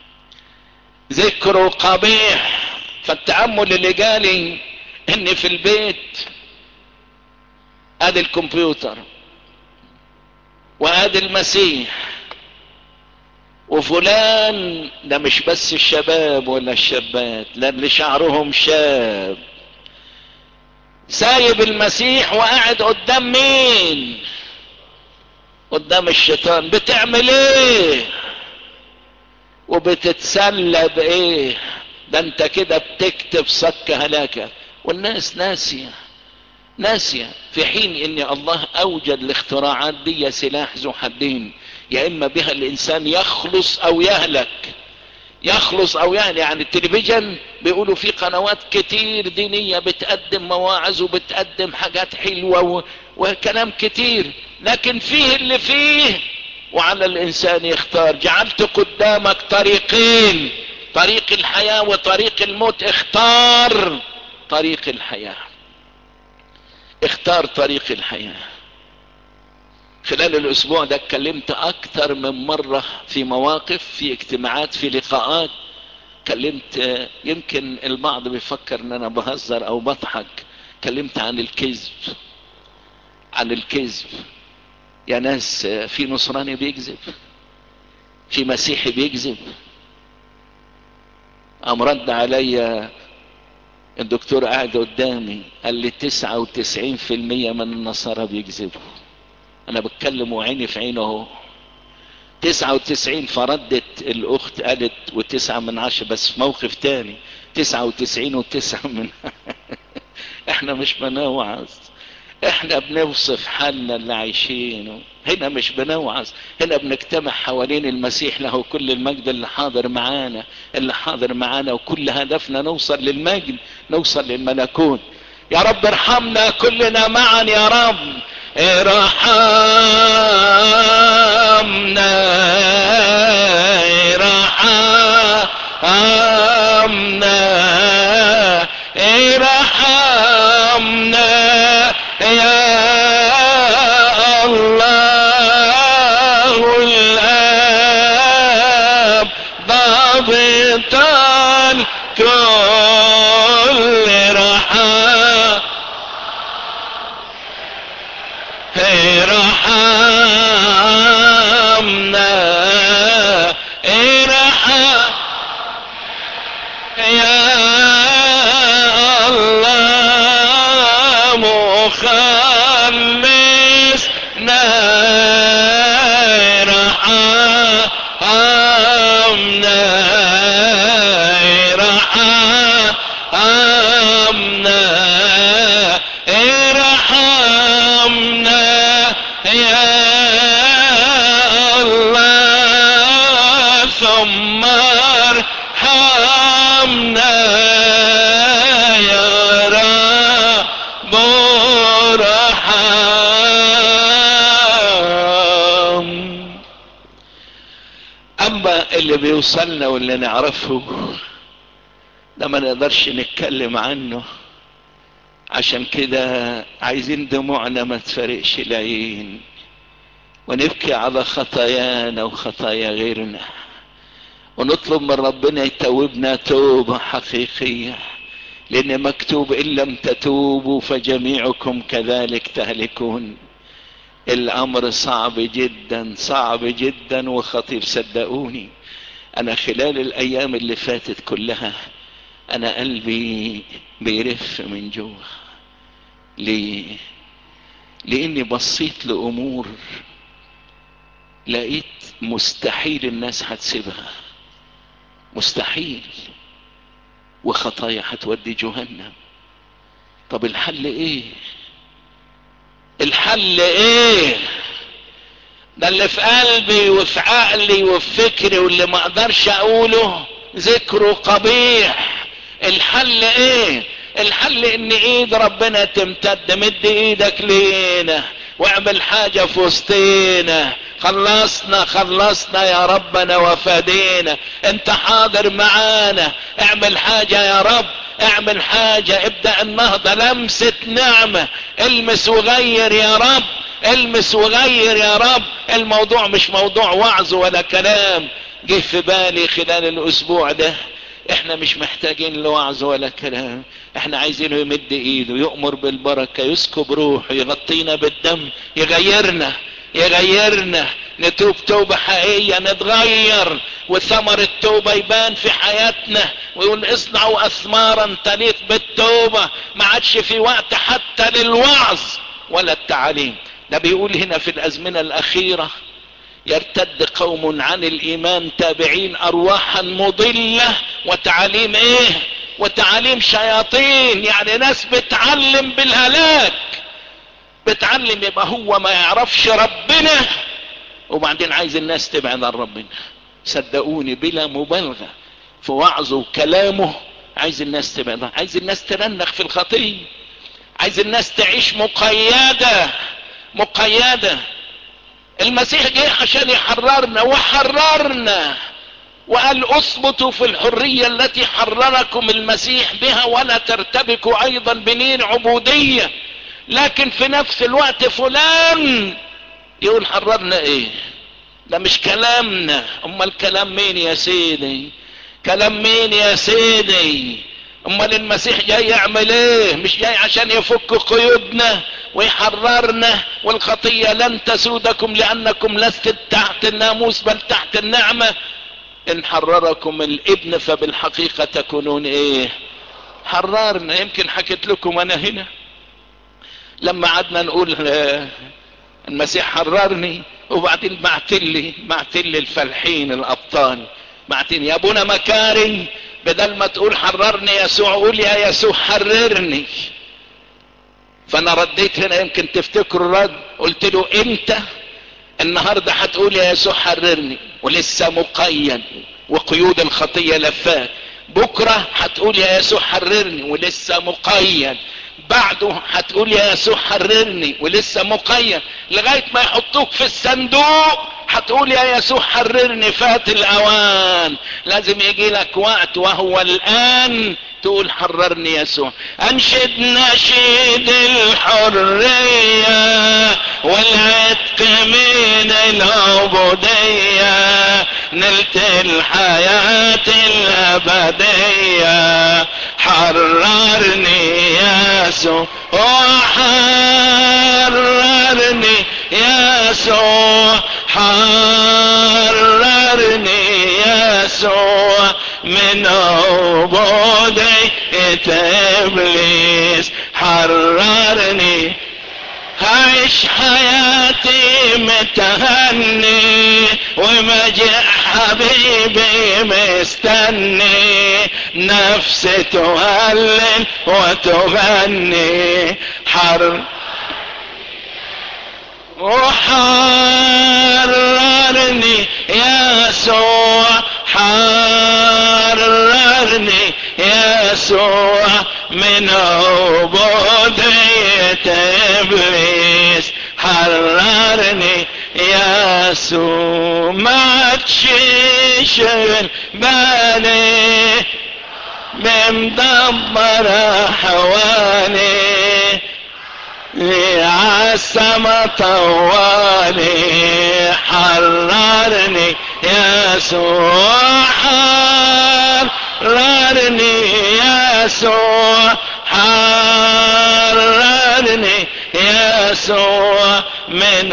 ذكره قبيح فالتأمل اللي جالي ان في البيت ادي الكمبيوتر وادي المسيح وفلان ده مش بس الشباب ولا الشابات لا اللي شعرهم شاب سايب المسيح وقاعد قدام مين قدام الشيطان بتعمل ايه وبتتسلى بايه ده انت كده بتكتب صك هلاكة والناس ناسية ناسية في حين ان الله اوجد الاختراعات دي سلاح ذو حدين يا اما بها الانسان يخلص او يهلك يخلص او يعني يعني التلفزيون بيقولوا في قنوات كتير دينية بتقدم مواعظ وبتقدم حاجات حلوة و... وكلام كتير لكن فيه اللي فيه وعلى الانسان يختار جعلت قدامك طريقين طريق الحياة وطريق الموت اختار طريق الحياة اختار طريق الحياة خلال الاسبوع ده اتكلمت اكتر من مرة في مواقف في اجتماعات في لقاءات كلمت يمكن البعض بيفكر ان انا بهزر او بضحك كلمت عن الكذب عن الكذب يا ناس في نصراني بيكذب في مسيحي بيكذب قام رد عليا الدكتور قاعد قدامي قال لي تسعة وتسعين في المية من النصارى بيكذبوا انا بتكلم وعيني في عينه اهو تسعة وتسعين فردت الاخت قالت وتسعة من عشرة بس في موقف تاني تسعة وتسعين وتسعة من احنا مش بنوعظ احنا بنوصف حالنا اللي عايشينه هنا مش بنوعظ هنا بنجتمع حوالين المسيح له كل المجد اللي حاضر معانا اللي حاضر معانا وكل هدفنا نوصل للمجد نوصل للملكوت يا رب ارحمنا كلنا معا يا رب ارحمنا ارحمنا ارحمنا يا الله الآب ضابط الكل رحم ارحمنا ارحم يا الله مخلصنا ارحمنا ارحمنا ارحمنا يا الله ثم ارحمنا اما اللي بيوصلنا واللي نعرفه ده ما نقدرش نتكلم عنه عشان كده عايزين دموعنا ما تفرقش العين ونبكي على خطايانا وخطايا غيرنا ونطلب من ربنا يتوبنا توبة حقيقية لان مكتوب ان لم تتوبوا فجميعكم كذلك تهلكون الامر صعب جدا صعب جدا وخطير صدقوني انا خلال الايام اللي فاتت كلها انا قلبي بيرف من جوه ليه لاني بصيت لامور لقيت مستحيل الناس هتسيبها مستحيل وخطايا هتودي جهنم طب الحل ايه الحل ايه ده اللي في قلبي وفي عقلي وفي فكري واللي ما اقدرش اقوله ذكره قبيح الحل ايه الحل ان ايد ربنا تمتد مد ايدك لينا واعمل حاجة في وسطينا خلصنا خلصنا يا ربنا وفادينا انت حاضر معانا اعمل حاجة يا رب اعمل حاجة ابدأ النهضة لمسة نعمة المس وغير يا رب المس وغير يا رب الموضوع مش موضوع وعظ ولا كلام جه في بالي خلال الاسبوع ده احنا مش محتاجين لوعظ ولا كلام احنا عايزينه يمد ايده يؤمر بالبركة يسكب روحه يغطينا بالدم يغيرنا يغيرنا نتوب توبة حقيقية نتغير وثمر التوبة يبان في حياتنا ويقول اصنعوا اثمارا تليق بالتوبة ما عادش في وقت حتى للوعظ ولا التعليم ده بيقول هنا في الازمنة الاخيرة يرتد قوم عن الايمان تابعين ارواحا مضلة وتعاليم ايه وتعاليم شياطين يعني ناس بتعلم بالهلاك بتعلم يبقى هو ما يعرفش ربنا وبعدين عايز الناس تبعد عن ربنا صدقوني بلا مبالغة في وعظه وكلامه عايز الناس تبعد عايز الناس ترنخ في الخطية عايز الناس تعيش مقيدة مقيدة المسيح جه عشان يحررنا وحررنا وقال اثبتوا في الحرية التي حرركم المسيح بها ولا ترتبكوا ايضا بنين عبودية لكن في نفس الوقت فلان يقول حررنا ايه ده مش كلامنا امال كلام مين يا سيدي كلام مين يا سيدي امال المسيح جاي يعمل ايه مش جاي عشان يفك قيودنا ويحررنا والخطية لن تسودكم لانكم لست تحت الناموس بل تحت النعمة ان حرركم الابن فبالحقيقة تكونون ايه حررنا يمكن حكيت لكم انا هنا لما قعدنا نقول المسيح حررني وبعدين بعتلي بعتلي الفالحين الابطال بعتني يا ابونا مكاري بدل ما تقول حررني يسوع قول يا يسوع حررني فانا رديت هنا يمكن تفتكروا رد قلت له انت النهاردة هتقول يا يسوع حررني ولسه مقيد وقيود الخطية لفاك بكرة هتقول يا يسوع حررني ولسه مقيد بعده هتقول يا يسوع حررني ولسه مقيد لغاية ما يحطوك في الصندوق هتقول يا يسوع حررني فات الاوان لازم يجي لك وقت وهو الان تقول حررني يسوع انشد نشيد الحرية والعتق من العبودية نلت الحياة الابدية حررني يسوع حررني يسوع حررني يسوع من عبودية ابليس حررني هعيش حياتي متهني ومجيء حبيبي مستني نفسي تهلل وتغني حر وحررني يسوع حررني يسوع من عبودية ابليس حررني يسوع ما تشيل تشغل بالي مدبرة حوالي عالسما طوالي حررني يسوع حررني يسوع حررني يسوع من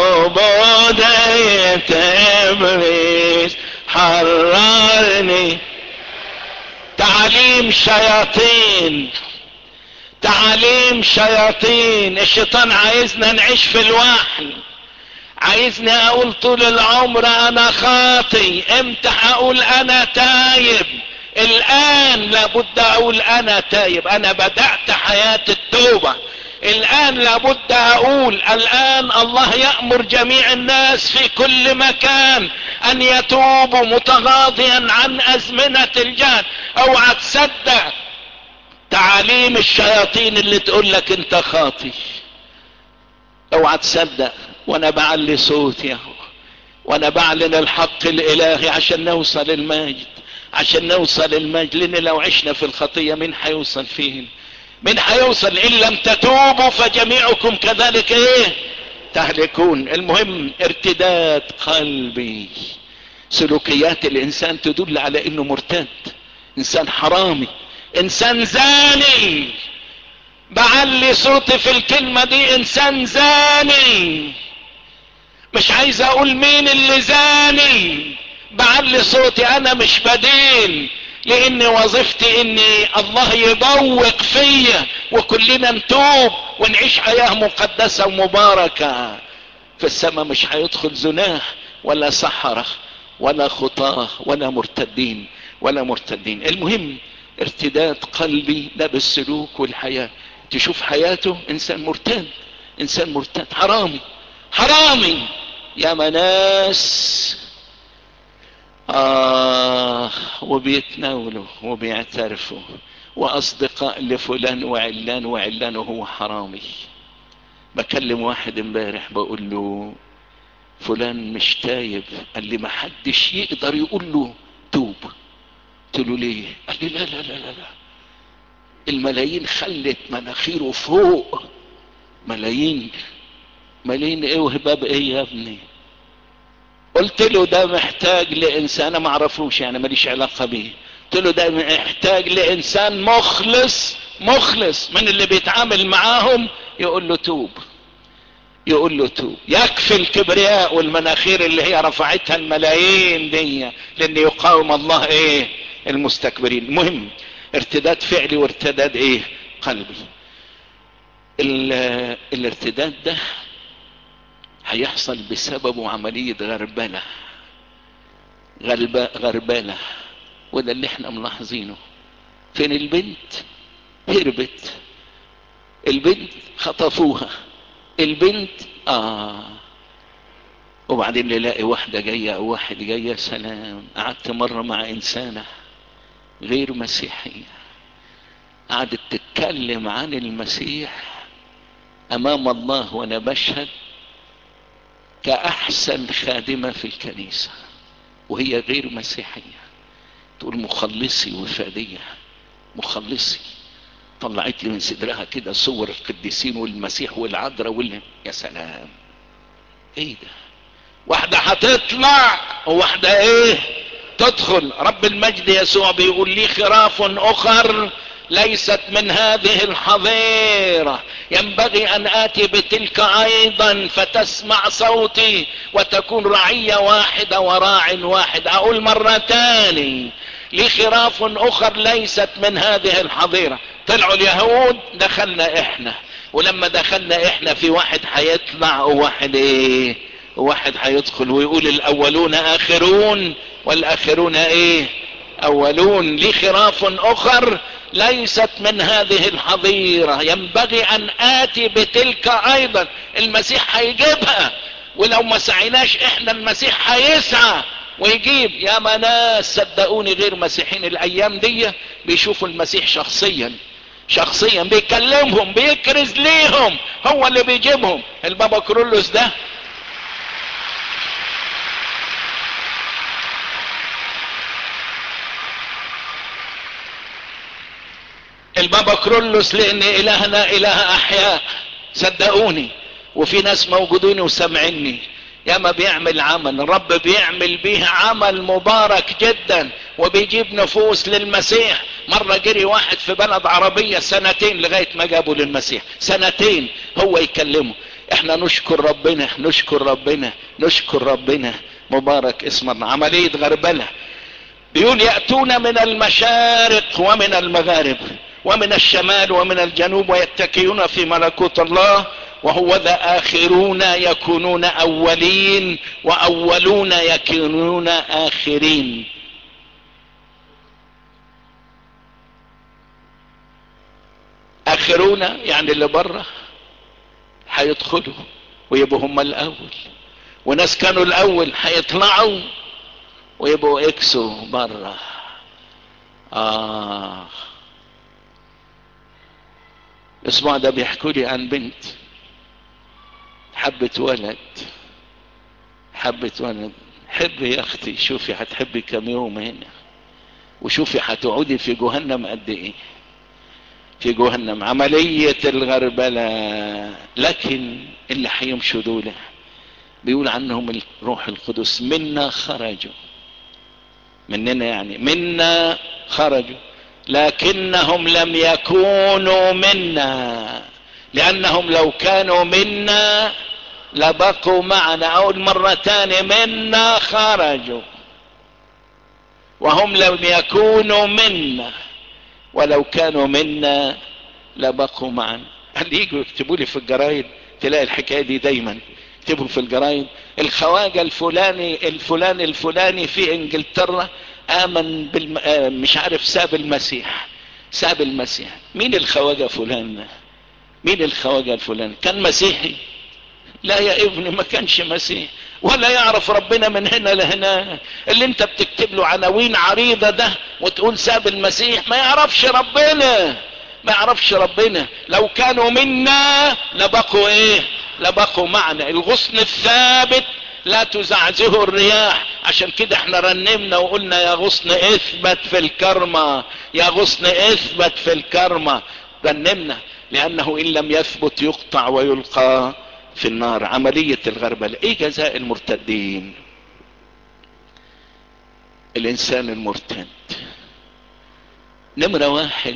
عبودية إبليس حررني تعليم شياطين تعاليم شياطين الشيطان عايزنا نعيش في الوحل عايزني اقول طول العمر انا خاطي امتى اقول انا تايب الان لابد اقول انا تايب انا بدأت حياة التوبة الان لابد اقول الان الله يأمر جميع الناس في كل مكان ان يتوبوا متغاضيا عن ازمنة الجهل اوعى تصدق تعاليم الشياطين اللي تقول لك انت خاطي اوعى تصدق وانا بعلي صوتي اهو وانا بعلن الحق الالهي عشان نوصل المجد عشان نوصل المجد لان لو عشنا في الخطية مين حيوصل فين مين حيوصل ان لم تتوبوا فجميعكم كذلك ايه تهلكون المهم ارتداد قلبي سلوكيات الانسان تدل على انه مرتد انسان حرامي انسان زاني بعلي صوتي في الكلمة دي انسان زاني مش عايز اقول مين اللي زاني بعلي صوتي انا مش بدين لان وظيفتي اني الله يبوق فيا وكلنا نتوب ونعيش حياة مقدسة ومباركة في السماء مش هيدخل زناه ولا سحرة ولا خطاه ولا مرتدين ولا مرتدين المهم ارتداد قلبي ده بالسلوك والحياة تشوف حياته انسان مرتد انسان مرتد حرامي حرامي يا مناس آه وبيتناولوا وبيعترفوا واصدقاء لفلان وعلان وعلان وهو حرامي بكلم واحد امبارح بقول له فلان مش تايب قال لي ما حدش يقدر يقول له توب قلت له ليه قال لي لا لا لا لا, لا. الملايين خلت مناخيره فوق ملايين ملايين ايه وهباب ايه يا ابني قلت له ده محتاج لانسان انا ما اعرفوش يعني ماليش علاقه بيه قلت له ده محتاج لانسان مخلص مخلص من اللي بيتعامل معاهم يقول له توب يقول له توب يكفي الكبرياء والمناخير اللي هي رفعتها الملايين دي لان يقاوم الله ايه المستكبرين المهم ارتداد فعلي وارتداد ايه قلبي الارتداد ده هيحصل بسببه عملية غربلة غربة غربلة وده اللي احنا ملاحظينه فين البنت هربت البنت خطفوها البنت اه وبعدين نلاقي واحدة جاية او واحد جاية سلام قعدت مرة مع انسانة غير مسيحية قعدت تتكلم عن المسيح امام الله وانا بشهد كاحسن خادمة في الكنيسة وهي غير مسيحية تقول مخلصي وفادية مخلصي طلعت لي من صدرها كده صور القديسين والمسيح والعذراء وال يا سلام ايه ده واحدة هتطلع وواحدة ايه تدخل رب المجد يسوع بيقول لي خراف اخر ليست من هذه الحظيرة ينبغي ان اتي بتلك ايضا فتسمع صوتي وتكون رعية واحدة وراع واحد اقول مرة تاني لي خراف اخر ليست من هذه الحظيرة طلعوا اليهود دخلنا احنا ولما دخلنا احنا في واحد هيطلع وواحد ايه وواحد هيدخل ويقول الاولون اخرون والاخرون ايه اولون لي خراف اخر ليست من هذه الحظيرة ينبغي ان اتي بتلك ايضا المسيح هيجيبها ولو ما سعيناش احنا المسيح هيسعى ويجيب يا ناس صدقوني غير مسيحيين الايام دي بيشوفوا المسيح شخصيا شخصيا بيكلمهم بيكرز ليهم هو اللي بيجيبهم البابا كرولوس ده البابا كرولوس لان الهنا اله احياء صدقوني وفي ناس موجودين وسامعيني ياما بيعمل عمل الرب بيعمل بيه عمل مبارك جدا وبيجيب نفوس للمسيح مرة جري واحد في بلد عربية سنتين لغاية ما جابوا للمسيح سنتين هو يكلمه احنا نشكر ربنا نشكر ربنا نشكر ربنا مبارك اسم عملية غربلة بيقول يأتون من المشارق ومن المغارب ومن الشمال ومن الجنوب ويتكئون في ملكوت الله وهو ذا آخرون يكونون أولين وأولون يكونون آخرين آخرون يعني اللي بره هيدخلوا ويبقوا هم الأول وناس كانوا الأول هيطلعوا ويبقوا اكسوا بره آه الاسبوع ده بيحكوا لي عن بنت حبت ولد حبت ولد حبي يا اختي شوفي هتحبي كم يوم هنا وشوفي هتقعدي في جهنم قد ايه في جهنم عملية الغربلة لكن اللي هيمشوا دول بيقول عنهم الروح القدس منا خرجوا مننا يعني منا خرجوا لكنهم لم يكونوا منا لانهم لو كانوا منا لبقوا معنا اول مرة تانية منا خرجوا وهم لم يكونوا منا ولو كانوا منا لبقوا معنا هل يجوا يكتبوا لي في الجرايد تلاقي الحكاية دي دايما يكتبوا في الجرايد الخواجة الفلاني الفلاني الفلاني في انجلترا امن بالم... مش عارف ساب المسيح ساب المسيح مين الخواجة فلان مين الخواجة الفلاني كان مسيحي لا يا ابني ما كانش مسيح ولا يعرف ربنا من هنا لهنا اللي انت بتكتب له عناوين عريضة ده وتقول ساب المسيح ما يعرفش ربنا ما يعرفش ربنا لو كانوا منا لبقوا ايه لبقوا معنا الغصن الثابت لا تزعزه الرياح عشان كده احنا رنمنا وقلنا يا غصن اثبت في الكرمة يا غصن اثبت في الكرمة رنمنا لانه ان لم يثبت يقطع ويلقى في النار عملية الغربلة ايه جزاء المرتدين الانسان المرتد نمرة واحد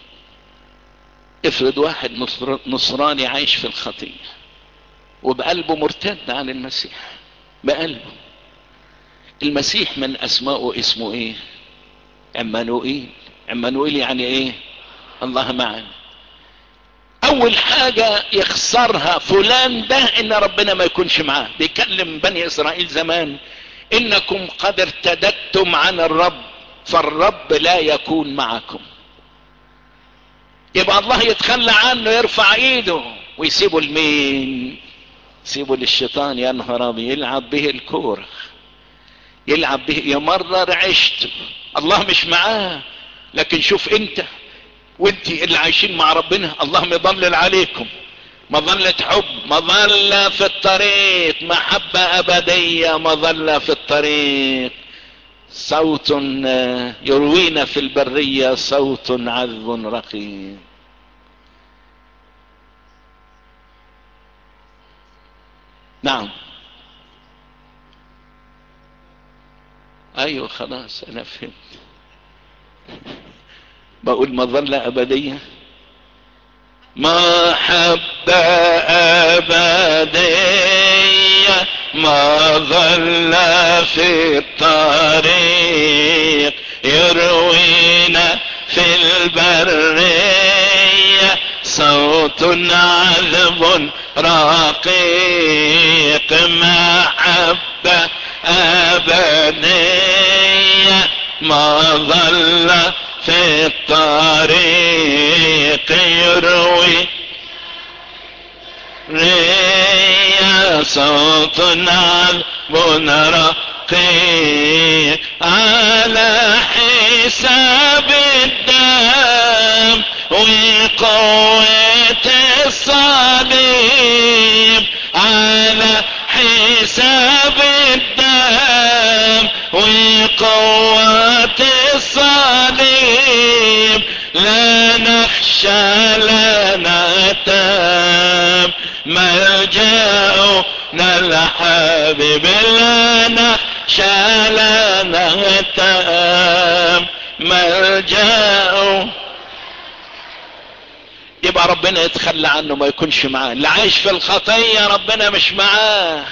افرض واحد نصراني عايش في الخطية وبقلبه مرتد عن المسيح بقلبه المسيح من اسمائه اسمه ايه عمانوئيل عمانوئيل يعني ايه الله معنا اول حاجة يخسرها فلان ده ان ربنا ما يكونش معاه بيكلم بني اسرائيل زمان انكم قد ارتدتم عن الرب فالرب لا يكون معكم يبقى الله يتخلى عنه يرفع ايده ويسيبه لمين يسيبه للشيطان يا نهار ابيض يلعب به الكوره يلعب به يمرر عشته الله مش معاه لكن شوف انت وانت اللي عايشين مع ربنا الله مضلل عليكم مظلة حب مظلة في الطريق محبة أبدية مظلة في الطريق صوت يروينا في البرية صوت عذب رقيق نعم ايوه خلاص انا فهمت بقول مظلة ابدية محبة ابدية مظلة في الطريق يروينا في البرية صوت عذب رقيق محبة أبدية مظلة في الطريق يروي ريا صوت عذب رقيق على حساب الدم وقوة الصليب على حساب الدم وقوة الصليب لا نخشى لا نهتم ملجأنا الحبيب لا نخشى لا نهتم ملجأ يبقى ربنا يتخلى عنه ما يكونش معاه اللي عايش في الخطية ربنا مش معاه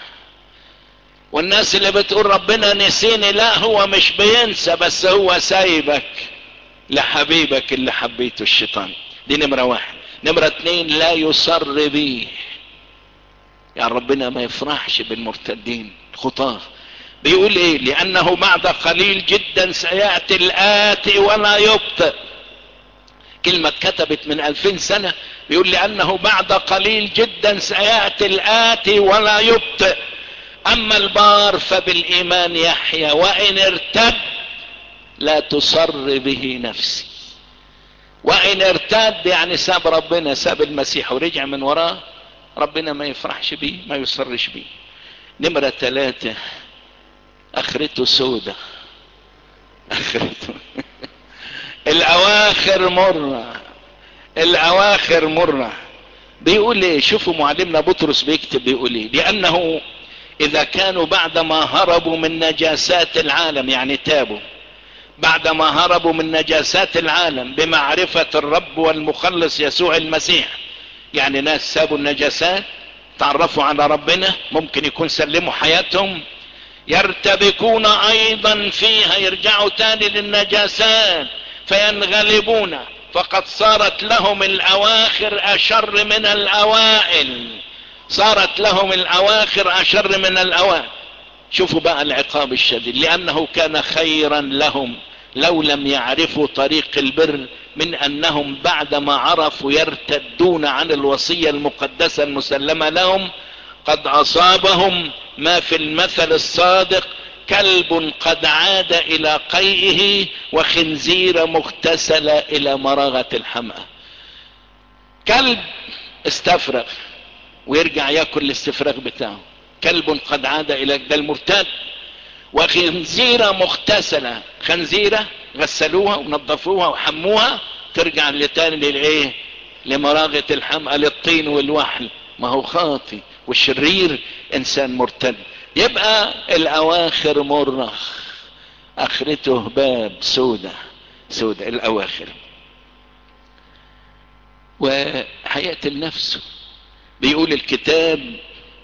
والناس اللي بتقول ربنا نسيني لا هو مش بينسى بس هو سايبك لحبيبك اللي حبيته الشيطان دي نمرة واحد نمرة اتنين لا يصر بيه يعني ربنا ما يفرحش بالمرتدين خطاه بيقول ايه لانه بعد قليل جدا سيأتي الآتي ولا يبطئ كلمة كتبت من الفين سنة بيقول لانه بعد قليل جدا سيأتي الآتي ولا يبطئ اما البار فبالايمان يحيا وان ارتد لا تصر به نفسي وان ارتد يعني ساب ربنا ساب المسيح ورجع من وراه ربنا ما يفرحش بيه ما يصرش بيه نمرة ثلاثة اخرته سودة اخرته الاواخر مرة الاواخر مرة بيقول ايه شوفوا معلمنا بطرس بيكتب بيقول ايه لانه اذا كانوا بعدما هربوا من نجاسات العالم يعني تابوا بعدما هربوا من نجاسات العالم بمعرفة الرب والمخلص يسوع المسيح يعني ناس سابوا النجاسات تعرفوا على ربنا ممكن يكون سلموا حياتهم يرتبكون ايضا فيها يرجعوا تاني للنجاسات فينغلبون فقد صارت لهم الاواخر اشر من الاوائل صارت لهم الاواخر اشر من الاوائل شوفوا بقى العقاب الشديد لانه كان خيرا لهم لو لم يعرفوا طريق البر من انهم بعدما عرفوا يرتدون عن الوصية المقدسة المسلمة لهم قد اصابهم ما في المثل الصادق كلب قد عاد الى قيئه وخنزير مغتسل الى مراغة الحمأة كلب استفرغ ويرجع ياكل الاستفراغ بتاعه كلب قد عاد الى ده المرتد وخنزيرة مغتسلة خنزيرة غسلوها ونظفوها وحموها ترجع لتاني للايه لمراغة الحمأة للطين والوحل ما هو خاطي والشرير انسان مرتد يبقى الاواخر مرة اخرته باب سودة سودة الاواخر وهيقتل نفسه بيقول الكتاب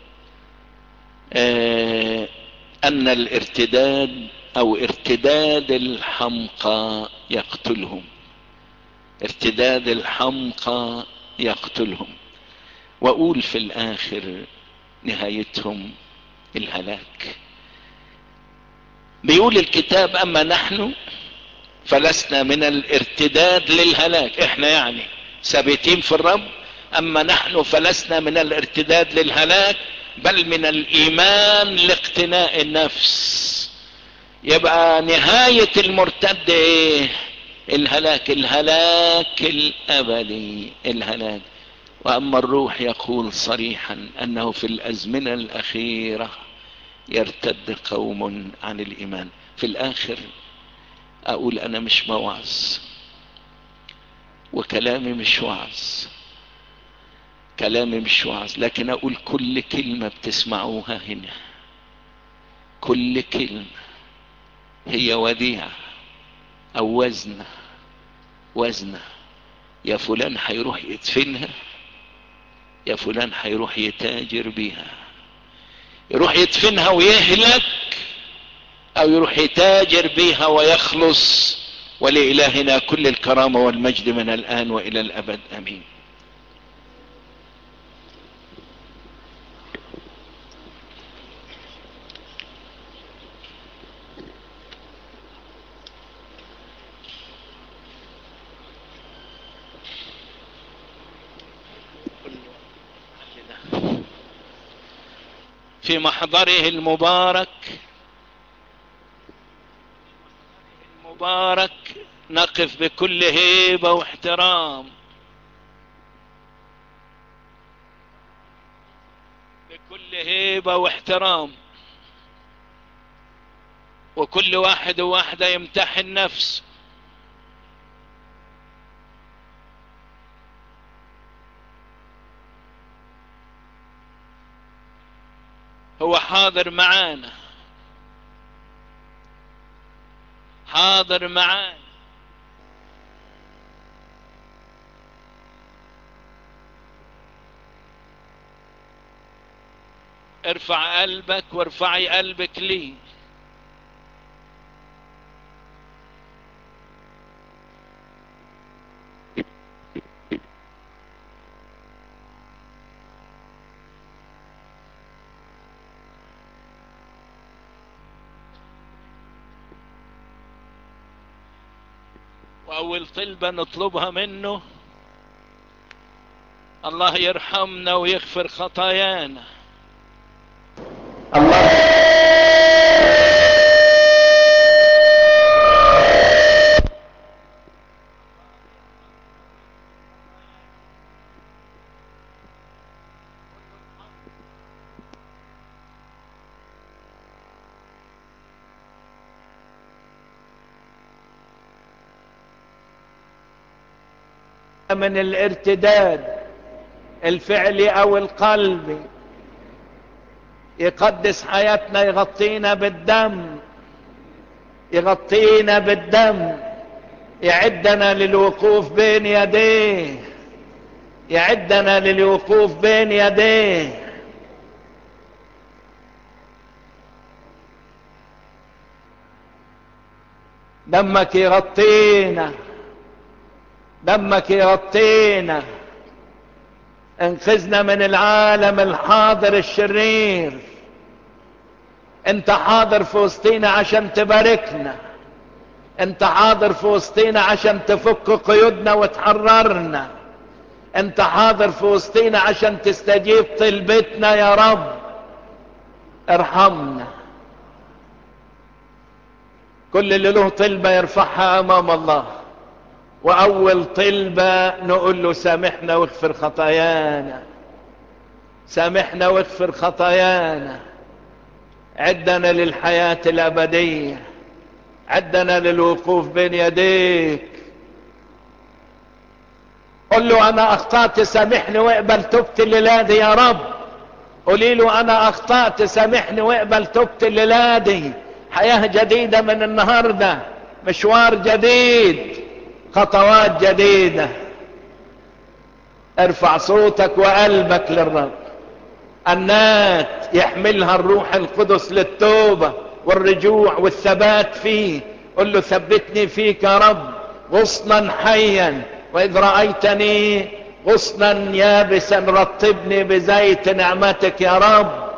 آه ان الارتداد او ارتداد الحمقى يقتلهم ارتداد الحمقى يقتلهم واقول في الاخر نهايتهم الهلاك بيقول الكتاب اما نحن فلسنا من الارتداد للهلاك احنا يعني ثابتين في الرب اما نحن فلسنا من الارتداد للهلاك بل من الايمان لاقتناء النفس يبقى نهاية المرتد ايه الهلاك الهلاك الابدي الهلاك واما الروح يقول صريحا انه في الازمنة الاخيرة يرتد قوم عن الايمان في الاخر اقول انا مش موعظ وكلامي مش وعظ كلامي مش وعظ لكن اقول كل كلمة بتسمعوها هنا كل كلمة هي وديعة او وزنة وزنة يا فلان هيروح يدفنها يا فلان هيروح يتاجر بيها يروح يدفنها ويهلك او يروح يتاجر بيها ويخلص ولإلهنا كل الكرامة والمجد من الآن وإلى الأبد أمين في محضره المبارك المبارك نقف بكل هيبة واحترام بكل هيبة واحترام وكل واحد وواحدة يمتحن نفسه هو حاضر معانا حاضر معانا ارفع قلبك وارفعي قلبك ليه واول طلبة نطلبها منه الله يرحمنا ويغفر خطايانا الله من الارتداد الفعلي او القلبي يقدس حياتنا يغطينا بالدم يغطينا بالدم يعدنا للوقوف بين يديه يعدنا للوقوف بين يديه دمك يغطينا دمك يغطينا انقذنا من العالم الحاضر الشرير انت حاضر في وسطينا عشان تباركنا انت حاضر في وسطينا عشان تفك قيودنا وتحررنا انت حاضر في وسطينا عشان تستجيب طلبتنا يا رب ارحمنا كل اللي له طلبة يرفعها امام الله واول طلبة نقول له سامحنا واغفر خطايانا سامحنا واغفر خطايانا عدنا للحياة الابدية عدنا للوقوف بين يديك قل له انا اخطأت سامحني واقبل توبتي الليلة دي يا رب قولي له انا اخطأت سامحني واقبل توبتي الليلة دي حياة جديدة من النهاردة مشوار جديد خطوات جديدة ارفع صوتك وقلبك للرب النات يحملها الروح القدس للتوبة والرجوع والثبات فيه قل له ثبتني فيك يا رب غصنا حيا واذ رأيتني غصنا يابسا رطبني بزيت نعمتك يا رب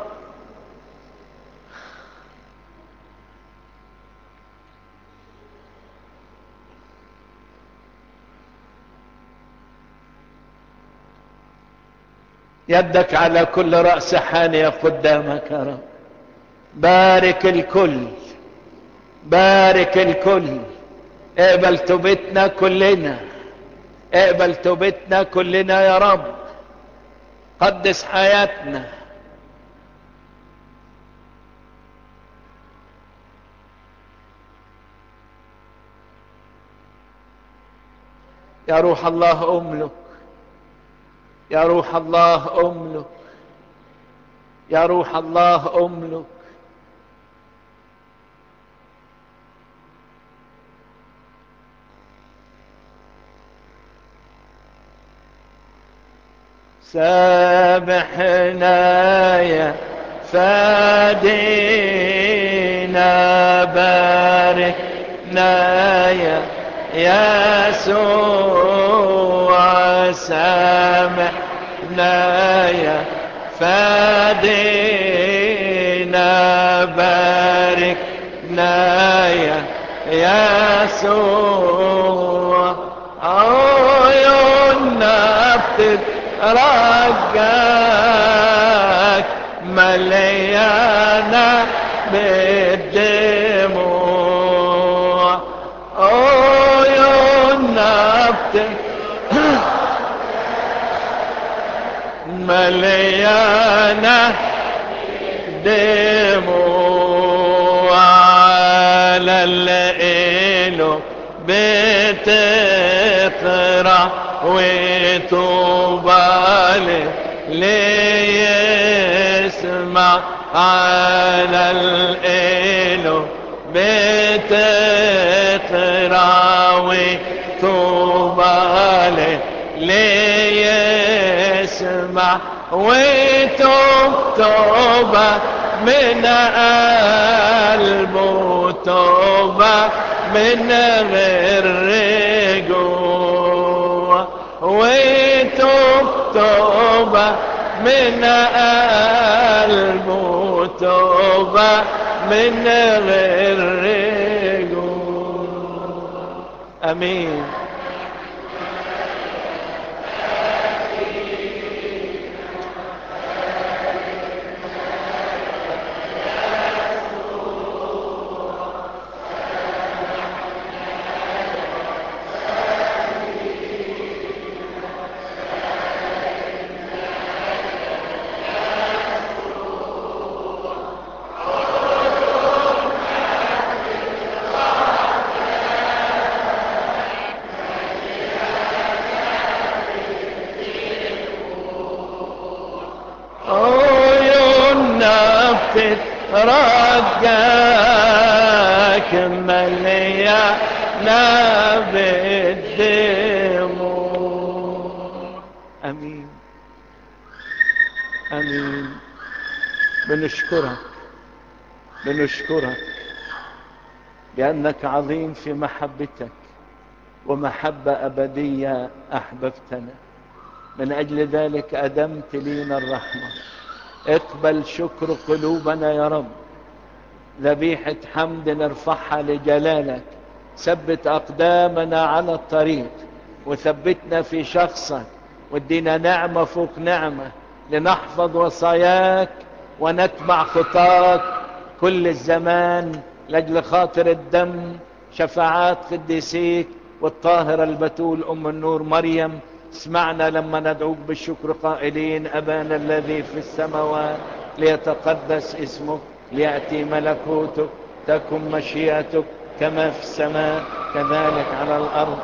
يدك على كل رأس حانية قدامك يا رب بارك الكل بارك الكل اقبل توبتنا كلنا اقبل توبتنا كلنا يا رب قدس حياتنا يا روح الله املك يا روح الله املك يا روح الله املك سامحنا يا فادينا باركنا يا يسوع سامحنا يا فادينا باركنا يا يسوع عيوننا بتترجاك مليانة بالدموع عيوننا بتترجاك مليانة دموع على الإله بتقرأ وطوبى ليسمع على الإله بتقراوي طوبى ليسمع وتوب توبة من قلبه توبة من غير رجوع وتوب توبة من قلبه توبة من غير رجوع امين عيوننا بتترجاك مليانة بالدموع امين امين بنشكرك بنشكرك لانك عظيم في محبتك ومحبة ابدية احببتنا من اجل ذلك ادمت لينا الرحمة اقبل شكر قلوبنا يا رب ذبيحة حمد نرفعها لجلالك ثبت اقدامنا على الطريق وثبتنا في شخصك وادينا نعمة فوق نعمة لنحفظ وصاياك ونتبع خطاك كل الزمان لاجل خاطر الدم شفاعات قديسيك والطاهرة البتول ام النور مريم اسمعنا لما ندعوك بالشكر قائلين أبانا الذي في السماوات ليتقدس اسمك ليأتي ملكوتك تكن مشيئتك كما في السماء كذلك على الأرض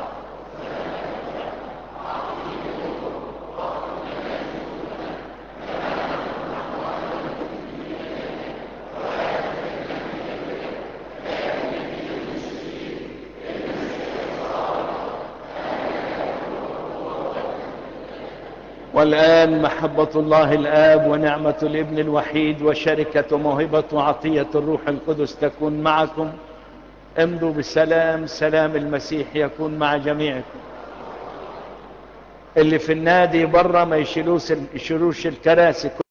والآن محبة الله الآب ونعمة الابن الوحيد وشركة موهبة وعطية الروح القدس تكون معكم امضوا بالسلام سلام المسيح يكون مع جميعكم اللي في النادي برا ما يشيلوش يشيلوش الكراسي